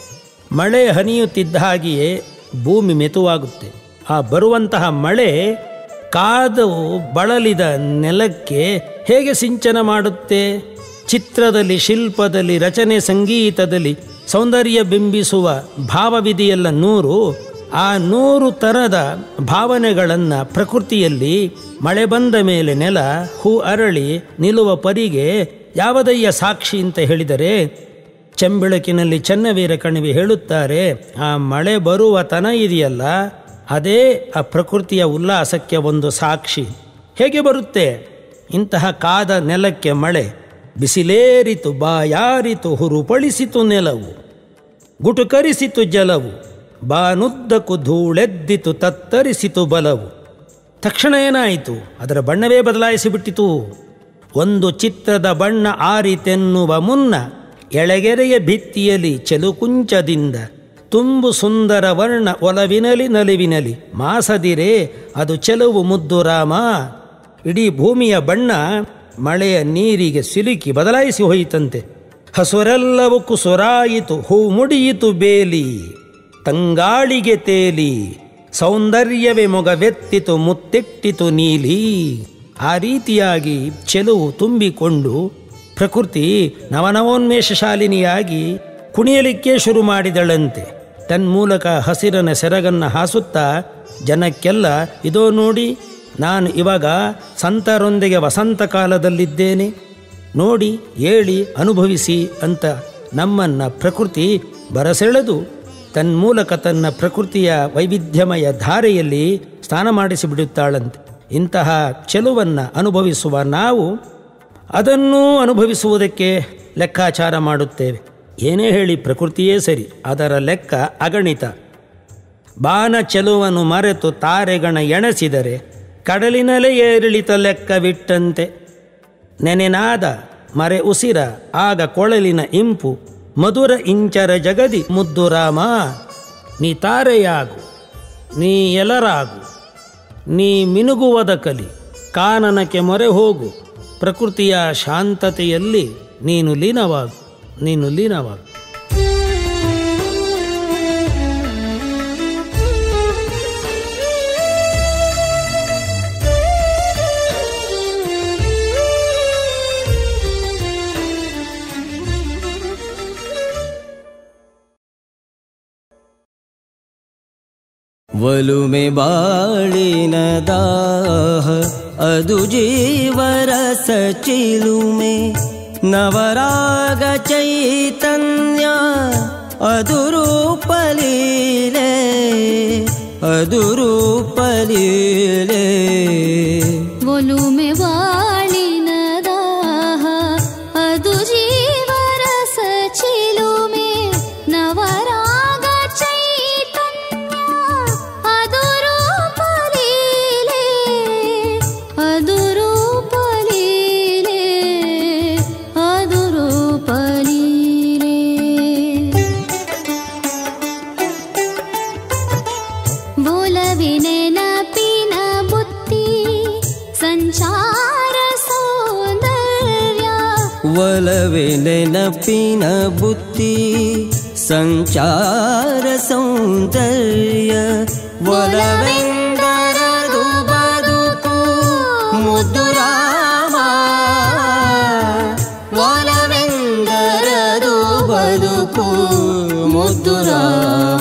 ಮಳೆ ಹನಿಯುತ್ತಿದ್ದ ಹಾಗೆಯೇ ಭೂಮಿ ಮೆತುವಾಗುತ್ತೆ ಆ ಬರುವಂತಹ ಮಳೆ ಕಾದು ಬಳಲಿದ ನೆಲಕ್ಕೆ ಹೇಗೆ ಸಿಂಚನ ಮಾಡುತ್ತೆ ಚಿತ್ರದಲ್ಲಿ ಶಿಲ್ಪದಲ್ಲಿ ರಚನೆ ಸಂಗೀತದಲ್ಲಿ ಸೌಂದರ್ಯ ಬಿಂಬಿಸುವ ಭಾವವಿದೆಯಲ್ಲ ನೂರು ಆ ನೂರು ಥರದ ಭಾವನೆಗಳನ್ನು ಪ್ರಕೃತಿಯಲ್ಲಿ ಮಳೆ ಬಂದ ಮೇಲೆ ನೆಲ ಹೂ ಅರಳಿ ನಿಲ್ಲುವ ಪರಿಗೆ ಯಾವುದಯ್ಯ ಸಾಕ್ಷಿ ಅಂತ ಹೇಳಿದರೆ ಚೆಂಬೆಳಕಿನಲ್ಲಿ ಚೆನ್ನವೀರ ಕಣಿವೆ ಹೇಳುತ್ತಾರೆ ಆ ಮಳೆ ಬರುವ ತನ ಇದೆಯಲ್ಲ ಅದೇ ಆ ಪ್ರಕೃತಿಯ ಉಲ್ಲಾಸಕ್ಕೆ ಒಂದು ಸಾಕ್ಷಿ ಹೇಗೆ ಬರುತ್ತೆ ಇಂತಹ ಕಾದ ನೆಲಕ್ಕೆ ಮಳೆ ಬಿಸಿಲೇರಿತು ಬಾಯಾರಿತು ಹುರುಪಳಿಸಿತು ನೆಲವು ಗುಟುಕರಿಸಿತು ಜಲವು ಬಾನುದ್ದಕ್ಕೂ ಧೂಳೆದ್ದಿತು ತತ್ತರಿಸಿತು ಬಲವು ತಕ್ಷಣ ಏನಾಯಿತು ಅದರ ಬಣ್ಣವೇ ಬದಲಾಯಿಸಿಬಿಟ್ಟಿತು ಒಂದು ಚಿತ್ರದ ಬಣ್ಣ ಆರಿತೆನ್ನುವ ಮುನ್ನ ಎಳೆಗೆರೆಯ ಭಿತ್ತಿಯಲ್ಲಿ ಚೆಲುಕುಂಚದಿಂದ ತುಂಬು ಸುಂದರ ವರ್ಣ ಒಲವಿನಲಿ ನಲಿವಿನಲಿ ಮಾಸದಿರೆ ಅದು ಚೆಲುವು ಮುದ್ದು ರಾಮ ಇಡೀ ಭೂಮಿಯ ಬಣ್ಣ ಮಳೆಯ ನೀರಿಗೆ ಸಿಲುಕಿ ಬದಲಾಯಿಸಿ ಹೋಯಿತಂತೆ ಹಸುರೆಲ್ಲವೂ ಕುಸುರಾಯಿತು ಹೂ ಮುಡಿಯಿತು ಬೇಲಿ ತಂಗಾಳಿಗೆ ತೇಲಿ ಸೌಂದರ್ಯವೇ ಮೊಗವೆತ್ತಿತು ಮುತ್ತಿಟ್ಟಿತು ನೀಲಿ ಆ ರೀತಿಯಾಗಿ ಚೆಲುವು ತುಂಬಿಕೊಂಡು ಪ್ರಕೃತಿ ನವನವೋನ್ಮೇಷಶಾಲಿನಿಯಾಗಿ ಕುಣಿಯಲಿಕ್ಕೆ ಶುರು ಮಾಡಿದಳಂತೆ ತನ್ಮೂಲಕ ಹಸಿರನ ಸೆರಗನ್ನು ಹಾಸುತ್ತಾ ಜನಕ್ಕೆಲ್ಲ ಇದೋ ನೋಡಿ ನಾನು ಇವಾಗ ಸಂತರೊಂದಿಗೆ ವಸಂತ ಕಾಲದಲ್ಲಿದ್ದೇನೆ ನೋಡಿ ಏಳಿ ಅನುಭವಿಸಿ ಅಂತ ನಮ್ಮನ್ನು ಪ್ರಕೃತಿ ಬರಸೆಳೆದು ತನ್ಮೂಲಕ ತನ್ನ ಪ್ರಕೃತಿಯ ವೈವಿಧ್ಯಮಯ ಧಾರೆಯಲ್ಲಿ ಸ್ನಾನ ಮಾಡಿಸಿಬಿಡುತ್ತಾಳಂತೆ ಇಂತಹ ಚೆಲುವನ್ನು ಅನುಭವಿಸುವ ನಾವು ಅದನ್ನೂ ಅನುಭವಿಸುವುದಕ್ಕೆ ಲೆಕ್ಕಾಚಾರ ಮಾಡುತ್ತೇವೆ ಏನೇ ಹೇಳಿ ಪ್ರಕೃತಿಯೇ ಸರಿ ಅದರ ಲೆಕ್ಕ ಅಗಣಿತ ಬಾನ ಚೆಲುವನ್ನು ಮರೆತು ತಾರೆಗಣ ಎಣಸಿದರೆ ಕಡಲಿನಲ್ಲೇ ಏರಿಳಿತ ಲೆಕ್ಕವಿಟ್ಟಂತೆ ನೆನೆನಾದ ಮರೆ ಉಸಿರ ಆಗ ಕೊಳಲಿನ ಇಂಪು ಮಧುರ ಇಂಚರ ಜಗದಿ ಮುದ್ದು ರಾಮ ನೀ ತಾರೆಯಾಗು ನೀ ಎಲರಾಗು ನೀ ಮಿನುಗುವದ ಕಲಿ ಕಾನನಕ್ಕೆ ಮೊರೆ ಹೋಗು ಪ್ರಕೃತಿಯ ಶಾಂತತೆಯಲ್ಲಿ ನೀನು ಲೀನವಾಗು ನೀನು ಲೀನವಾಗು ಒಲುಮೆ ಬಾಳಿನ ದಾಹ ಅದು ಜೀವರಸ ಚಿಲುಮೆ ನವರಾಗ ಚೈತನ್ಯ ಅದು ರೂಪಲೀಲೆ ಅದು ರೂಪಲೀಲೆ ಒಲುಮೆ ಬಾಳಿನ ದಾಹ ಅದು ಜೀವರಸ ಚಿಲುಮೆ ನವರಾಗ ಚೈತನ್ಯ ಅದು ರೂಪಲೀಲೆ ಅದು ರೂಪಲೀಲೆ ಅದು ರೂಪಲೀಲೆ ಒಲವಿನೆನಪಿನ ಬುತ್ತಿ ಸಂಚಾರ ಸೌಂದರ್ಯ ಒಲವೆ ನೆನಪಿನ ಬುತ್ತಿ ಸಂಚಾರ ಸೌಂದರ್ಯ ಒಲವೆಂದರದು ಬದುಕು ಮುದ್ದು ರಾಮ ಒಲವೆಂದರದು ಬದುಕು ಮುದ್ದು ರಾಮ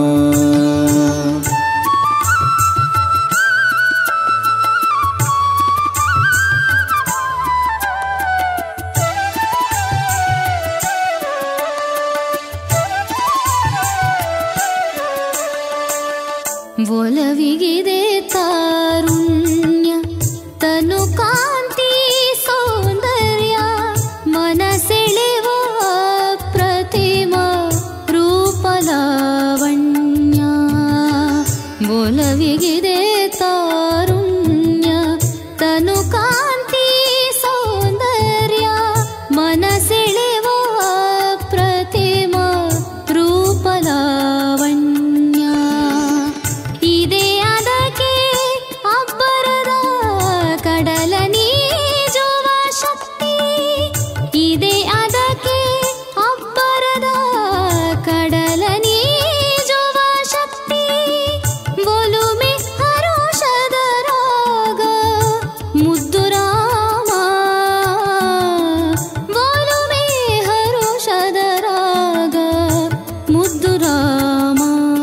ಒಲವಿಗಿದೆ ತಾರುಣ್ಯ ತನು ಕಾಂತಿ ಸೌಂದರ್ಯ ಮನಸೆಳೆವ ಪ್ರತಿಮ ರೂಪಲಾವಣ್ಯ ಒಲವಿಗಿದೆ ತಾರುಣ್ಯ ತನು ಕಾಂತಿ ಸೌಂದರ್ಯ ಮನಸೆಳೆವ ಪ್ರತಿಮ ರೂಪಲಾವಣ್ಯ ಇದೆ ಅದಕ್ಕೆ ಅಬ್ಬರದ ಕಡಲ ನೀಜುವ ಶಕ್ತಿ ಇದೆ ಅದಕ್ಕೆ ಅಬ್ಬರದ ಕಡಲ ನೀಜುವ ಶಕ್ತಿ ಒಲುಮೆ ಹರೋಷದ ರಾಗ ಮುದ್ದು ರಾಮ ಒಲುಮೆ ಹರೋಷದ ರಾಗ ಮುದ್ದು ರಾಮ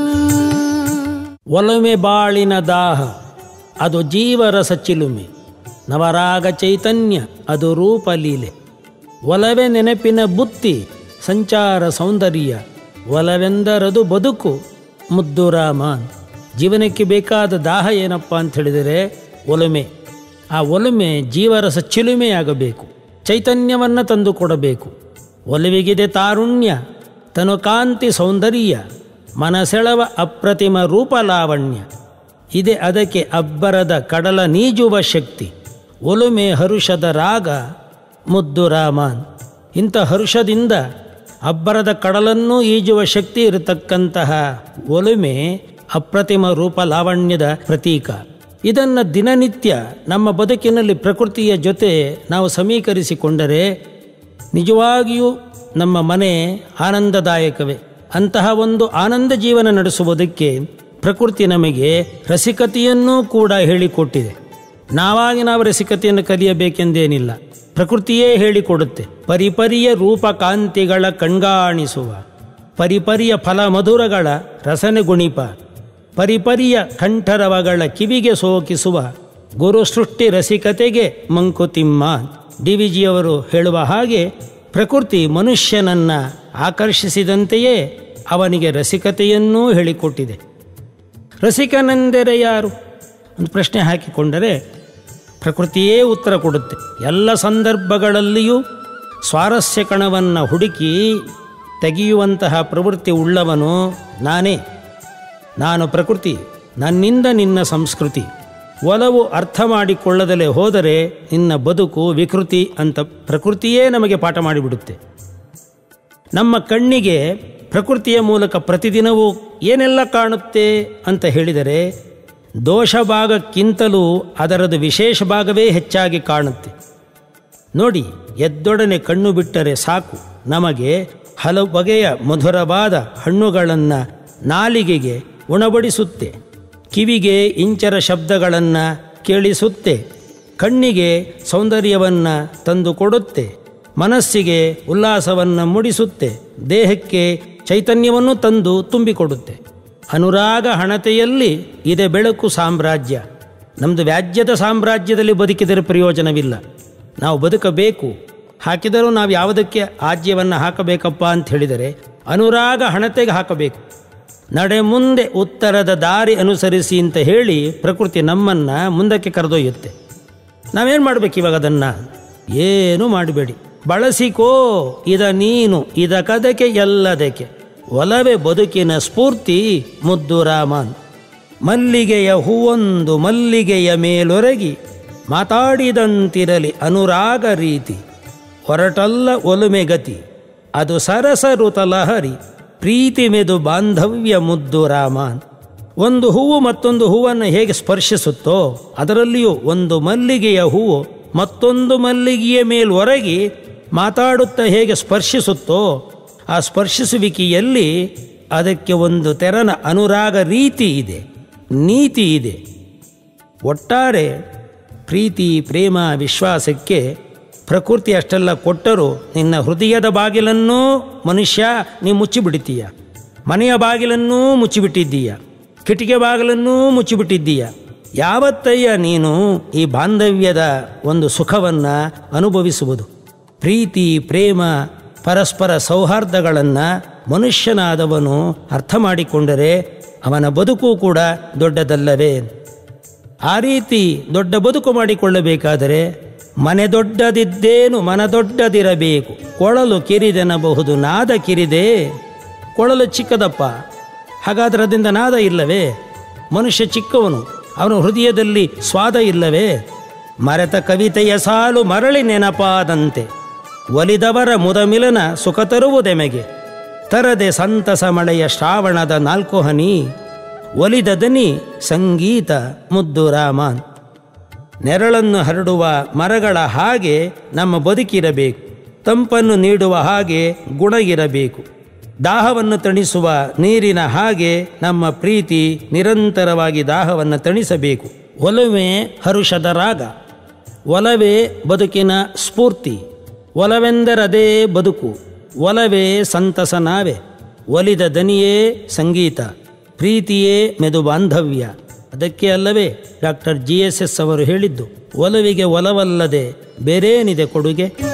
ಒಲಮೆ ಬಾಳಿನ ದಾಹ ಅದು ಜೀವರಸ ಚಿಲುಮೆ ನವರಾಗ ಚೈತನ್ಯ ಅದು ರೂಪಲೀಲೆ ಒಲವೆ ನೆನಪಿನ ಬುತ್ತಿ ಸಂಚಾರ ಸೌಂದರ್ಯ ಒಲವೆಂದರದು ಬದುಕು ಮುದ್ದು ರಾಮ ಜೀವನಕ್ಕೆ ಬೇಕಾದ ದಾಹ ಏನಪ್ಪ ಅಂತ ಹೇಳಿದರೆ ಒಲುಮೆ ಆ ಒಲುಮೆ ಜೀವರಸ ಚಿಲುಮೆಯಾಗಬೇಕು ಚೈತನ್ಯವನ್ನು ತಂದು ಕೊಡಬೇಕು ಒಲವಿಗಿದೆ ತಾರುಣ್ಯ ತನುಕಾಂತಿ ಸೌಂದರ್ಯ ಮನಸೆಳವ ಅಪ್ರತಿಮ ರೂಪಲಾವಣ್ಯ ಇದೆ ಅದಕ್ಕೆ ಅಬ್ಬರದ ಕಡಲ ನೀಜುವ ಶಕ್ತಿ ಒಲುಮೆ ಹರುಷದ ರಾಗ ಮುದ್ದು ರಾಮಾನ್ ಇಂಥ ಹರುಷದಿಂದ ಅಬ್ಬರದ ಕಡಲನ್ನೂ ಈಜುವ ಶಕ್ತಿ ಇರತಕ್ಕಂತಹ ಒಲುಮೆ ಅಪ್ರತಿಮ ರೂಪ ಲಾವಣ್ಯದ ಪ್ರತೀಕ ಇದನ್ನು ದಿನನಿತ್ಯ ನಮ್ಮ ಬದುಕಿನಲ್ಲಿ ಪ್ರಕೃತಿಯ ಜೊತೆ ನಾವು ಸಮೀಕರಿಸಿಕೊಂಡರೆ ನಿಜವಾಗಿಯೂ ನಮ್ಮ ಮನೆ ಆನಂದದಾಯಕವೇ ಅಂತಹ ಒಂದು ಆನಂದ ಜೀವನ ನಡೆಸುವುದಕ್ಕೆ ಪ್ರಕೃತಿ ನಮಗೆ ರಸಿಕತೆಯನ್ನೂ ಕೂಡ ಹೇಳಿಕೊಟ್ಟಿದೆ ನಾವಾಗಿ ನಾವು ರಸಿಕತೆಯನ್ನು ಕಲಿಯಬೇಕೆಂದೇನಿಲ್ಲ ಪ್ರಕೃತಿಯೇ ಹೇಳಿಕೊಡುತ್ತೆ ಪರಿಪರಿಯ ರೂಪಕಾಂತಿಗಳ ಕಣ್ಗಾಣಿಸುವ ಪರಿಪರಿಯ ಫಲ ಮಧುರಗಳ ರಸನೆ ಗುಣಿಪ ಪರಿಪರಿಯ ಕಂಠರವಗಳ ಕಿವಿಗೆ ಸೋಕಿಸುವ ಗುರು ಸೃಷ್ಟಿ ರಸಿಕತೆಗೆ ಮಂಕುತಿಮ್ಮ ಡಿ ವಿ ಜಿಯವರು ಹೇಳುವ ಹಾಗೆ ಪ್ರಕೃತಿ ಮನುಷ್ಯನನ್ನ ಆಕರ್ಷಿಸಿದಂತೆಯೇ ಅವನಿಗೆ ರಸಿಕತೆಯನ್ನೂ ಹೇಳಿಕೊಟ್ಟಿದೆ ರಸಿಕನೆಂದರೆ ಯಾರು ಒಂದು ಪ್ರಶ್ನೆ ಹಾಕಿಕೊಂಡರೆ ಪ್ರಕೃತಿಯೇ ಉತ್ತರ ಕೊಡುತ್ತೆ ಎಲ್ಲ ಸಂದರ್ಭಗಳಲ್ಲಿಯೂ ಸ್ವಾರಸ್ಯ ಕಣವನ್ನು ಹುಡುಕಿ ತೆಗೆಯುವಂತಹ ಪ್ರವೃತ್ತಿ ಉಳ್ಳವನು ನಾನೇ ನಾನು ಪ್ರಕೃತಿ ನನ್ನಿಂದ ನಿನ್ನ ಸಂಸ್ಕೃತಿ ಒಲವು ಅರ್ಥ ಮಾಡಿಕೊಳ್ಳದಲೇ ಹೋದರೆ ನಿನ್ನ ಬದುಕು ವಿಕೃತಿ ಅಂತ ಪ್ರಕೃತಿಯೇ ನಮಗೆ ಪಾಠ ಮಾಡಿಬಿಡುತ್ತೆ ನಮ್ಮ ಕಣ್ಣಿಗೆ ಪ್ರಕೃತಿಯ ಮೂಲಕ ಪ್ರತಿದಿನವೂ ಏನೆಲ್ಲ ಕಾಣುತ್ತೆ ಅಂತ ಹೇಳಿದರೆ ದೋಷ ಭಾಗಕ್ಕಿಂತಲೂ ಅದರದು ವಿಶೇಷ ಭಾಗವೇ ಹೆಚ್ಚಾಗಿ ಕಾಣುತ್ತೆ ನೋಡಿ ಎದ್ದೊಡನೆ ಕಣ್ಣು ಬಿಟ್ಟರೆ ಸಾಕು ನಮಗೆ ಹಲವು ಬಗೆಯ ಮಧುರವಾದ ಹಣ್ಣುಗಳನ್ನು ನಾಲಿಗೆಗೆ ಉಣಬಡಿಸುತ್ತೆ ಕಿವಿಗೆ ಇಂಚರ ಶಬ್ದಗಳನ್ನು ಕೇಳಿಸುತ್ತೆ ಕಣ್ಣಿಗೆ ಸೌಂದರ್ಯವನ್ನು ತಂದು ಕೊಡುತ್ತೆ ಮನಸ್ಸಿಗೆ ಉಲ್ಲಾಸವನ್ನು ಮೂಡಿಸುತ್ತೆ ದೇಹಕ್ಕೆ ಚೈತನ್ಯವನ್ನು ತಂದು ತುಂಬಿಕೊಡುತ್ತೆ ಅನುರಾಗ ಹಣತೆಯಲ್ಲಿ ಇದೆ ಬೆಳಕು ಸಾಮ್ರಾಜ್ಯ ನಮ್ಮದು ವ್ಯಾಜ್ಯದ ಸಾಮ್ರಾಜ್ಯದಲ್ಲಿ ಬದುಕಿದರೆ ಪ್ರಯೋಜನವಿಲ್ಲ ನಾವು ಬದುಕಬೇಕು ಹಾಕಿದರೂ ನಾವು ಯಾವುದಕ್ಕೆ ಆಜ್ಯವನ್ನು ಹಾಕಬೇಕಪ್ಪ ಅಂತ ಹೇಳಿದರೆ ಅನುರಾಗ ಹಣತೆಗೆ ಹಾಕಬೇಕು ನಡೆ ಮುಂದೆ ಉತ್ತರದ ದಾರಿ ಅನುಸರಿಸಿ ಅಂತ ಹೇಳಿ ಪ್ರಕೃತಿ ನಮ್ಮನ್ನು ಮುಂದಕ್ಕೆ ಕರೆದೊಯ್ಯುತ್ತೆ ನಾವೇನು ಮಾಡ್ಬೇಕು ಇವಾಗ ಅದನ್ನು ಏನು ಮಾಡಬೇಡಿ ಬಳಸಿಕೋ ಇದ ನೀನು ಇದ ಕದಕೆ ಎಲ್ಲದಕ್ಕೆ ಒಲವೇ ಬದುಕಿನ ಸ್ಫೂರ್ತಿ ಮುದ್ದು ರಾಮನ್ ಮಲ್ಲಿಗೆಯ ಹೂವೊಂದು ಮಲ್ಲಿಗೆಯ ಮೇಲೊರಗಿ ಮಾತಾಡಿದಂತಿರಲಿ ಅನುರಾಗ ರೀತಿ ಹೊರಟಲ್ಲ ಒಲುಮೆ ಗತಿ ಅದು ಸರಸ ಋತಲಹರಿ ಪ್ರೀತಿ ಮೆದು ಬಾಂಧವ್ಯ ಮುದ್ದು ರಾಮನ್ ಒಂದು ಹೂವು ಮತ್ತೊಂದು ಹೂವನ್ನು ಹೇಗೆ ಸ್ಪರ್ಶಿಸುತ್ತೋ ಅದರಲ್ಲಿಯೂ ಒಂದು ಮಲ್ಲಿಗೆಯ ಹೂವು ಮತ್ತೊಂದು ಮಲ್ಲಿಗೆಯ ಮೇಲ್ವರೆಗಿ ಮಾತಾಡುತ್ತಾ ಹೇಗೆ ಸ್ಪರ್ಶಿಸುತ್ತೋ ಆ ಸ್ಪರ್ಶಿಸುವಿಕೆಯಲ್ಲಿ ಅದಕ್ಕೆ ಒಂದು ತೆರನ ಅನುರಾಗ ರೀತಿ ಇದೆ ನೀತಿ ಇದೆ ಒಟ್ಟಾರೆ ಪ್ರೀತಿ ಪ್ರೇಮ ವಿಶ್ವಾಸಕ್ಕೆ ಪ್ರಕೃತಿ ಅಷ್ಟೆಲ್ಲ ಕೊಟ್ಟರೂ ನಿನ್ನ ಹೃದಯದ ಬಾಗಿಲನ್ನೂ ಮನುಷ್ಯ ನೀ ಮುಚ್ಚಿಬಿಡ್ತೀಯ ಮನೆಯ ಬಾಗಿಲನ್ನೂ ಮುಚ್ಚಿಬಿಟ್ಟಿದ್ದೀಯ ಕಿಟಿಕೆ ಬಾಗಿಲನ್ನೂ ಮುಚ್ಚಿಬಿಟ್ಟಿದ್ದೀಯ ಯಾವತ್ತಯ್ಯ ನೀನು ಈ ಬಾಂಧವ್ಯದ ಒಂದು ಸುಖವನ್ನು ಅನುಭವಿಸುವುದು ಪ್ರೀತಿ ಪ್ರೇಮ ಪರಸ್ಪರ ಸೌಹಾರ್ದಗಳನ್ನು ಮನುಷ್ಯನಾದವನು ಅರ್ಥ ಮಾಡಿಕೊಂಡರೆ ಅವನ ಬದುಕು ಕೂಡ ದೊಡ್ಡದಲ್ಲವೇ ಆ ರೀತಿ ದೊಡ್ಡ ಬದುಕು ಮಾಡಿಕೊಳ್ಳಬೇಕಾದರೆ ಮನೆ ದೊಡ್ಡದಿದ್ದೇನು ಮನ ದೊಡ್ಡದಿರಬೇಕು ಕೊಳಲು ಕಿರಿದೆನಬಹುದು ನಾದ ಕಿರಿದೆ ಕೊಳಲು ಚಿಕ್ಕದಪ್ಪ ಹಾಗಾದ್ರೆ ಅದರಿಂದ ನಾದ ಇಲ್ಲವೇ ಮನುಷ್ಯ ಚಿಕ್ಕವನು ಅವನ ಹೃದಯದಲ್ಲಿ ಸ್ವಾದ ಇಲ್ಲವೇ ಮರೆತ ಕವಿತೆಯ ಸಾಲು ಮರಳಿ ನೆನಪಾದಂತೆ ಒಲಿದವರ ಮುದಮಿಲನ ಸುಖ ತರುವುದೆಮೆಗೆ ತರದೆ ಸಂತಸ ಮಳೆಯ ಶ್ರಾವಣದ ನಾಲ್ಕು ಹನಿ ಒಲಿದ ದನಿ ಸಂಗೀತ ಮುದ್ದು ರಾಮನ್ ನೆರಳನ್ನು ಹರಡುವ ಮರಗಳ ಹಾಗೆ ನಮ್ಮ ಬದುಕಿರಬೇಕು ತಂಪನ್ನು ನೀಡುವ ಹಾಗೆ ಗುಣ ಇರಬೇಕು ದಾಹವನ್ನು ತಣಿಸುವ ನೀರಿನ ಹಾಗೆ ನಮ್ಮ ಪ್ರೀತಿ ನಿರಂತರವಾಗಿ ದಾಹವನ್ನು ತಣಿಸಬೇಕು ಒಲವೇ ಹರುಷದ ರಾಗ ಒಲವೇ ಬದುಕಿನ ಸ್ಫೂರ್ತಿ ಒಲವೆಂದರದೇ ಬದುಕು ಒಲವೇ ಸಂತಸ ನಾವೆ ಒಲಿದ ದನಿಯೇ ಸಂಗೀತ ಪ್ರೀತಿಯೇ ಮೆದು ಬಾಂಧವ್ಯ ಅದಕ್ಕೆ ಅಲ್ಲವೇ ಡಾಕ್ಟರ್ ಜಿ ಎಸ್ ಎಸ್ ಅವರು ಹೇಳಿದ್ದು ಒಲವಿಗೆ ಒಲವಲ್ಲದೆ ಬೇರೇನಿದೆ ಕೊಡುಗೆ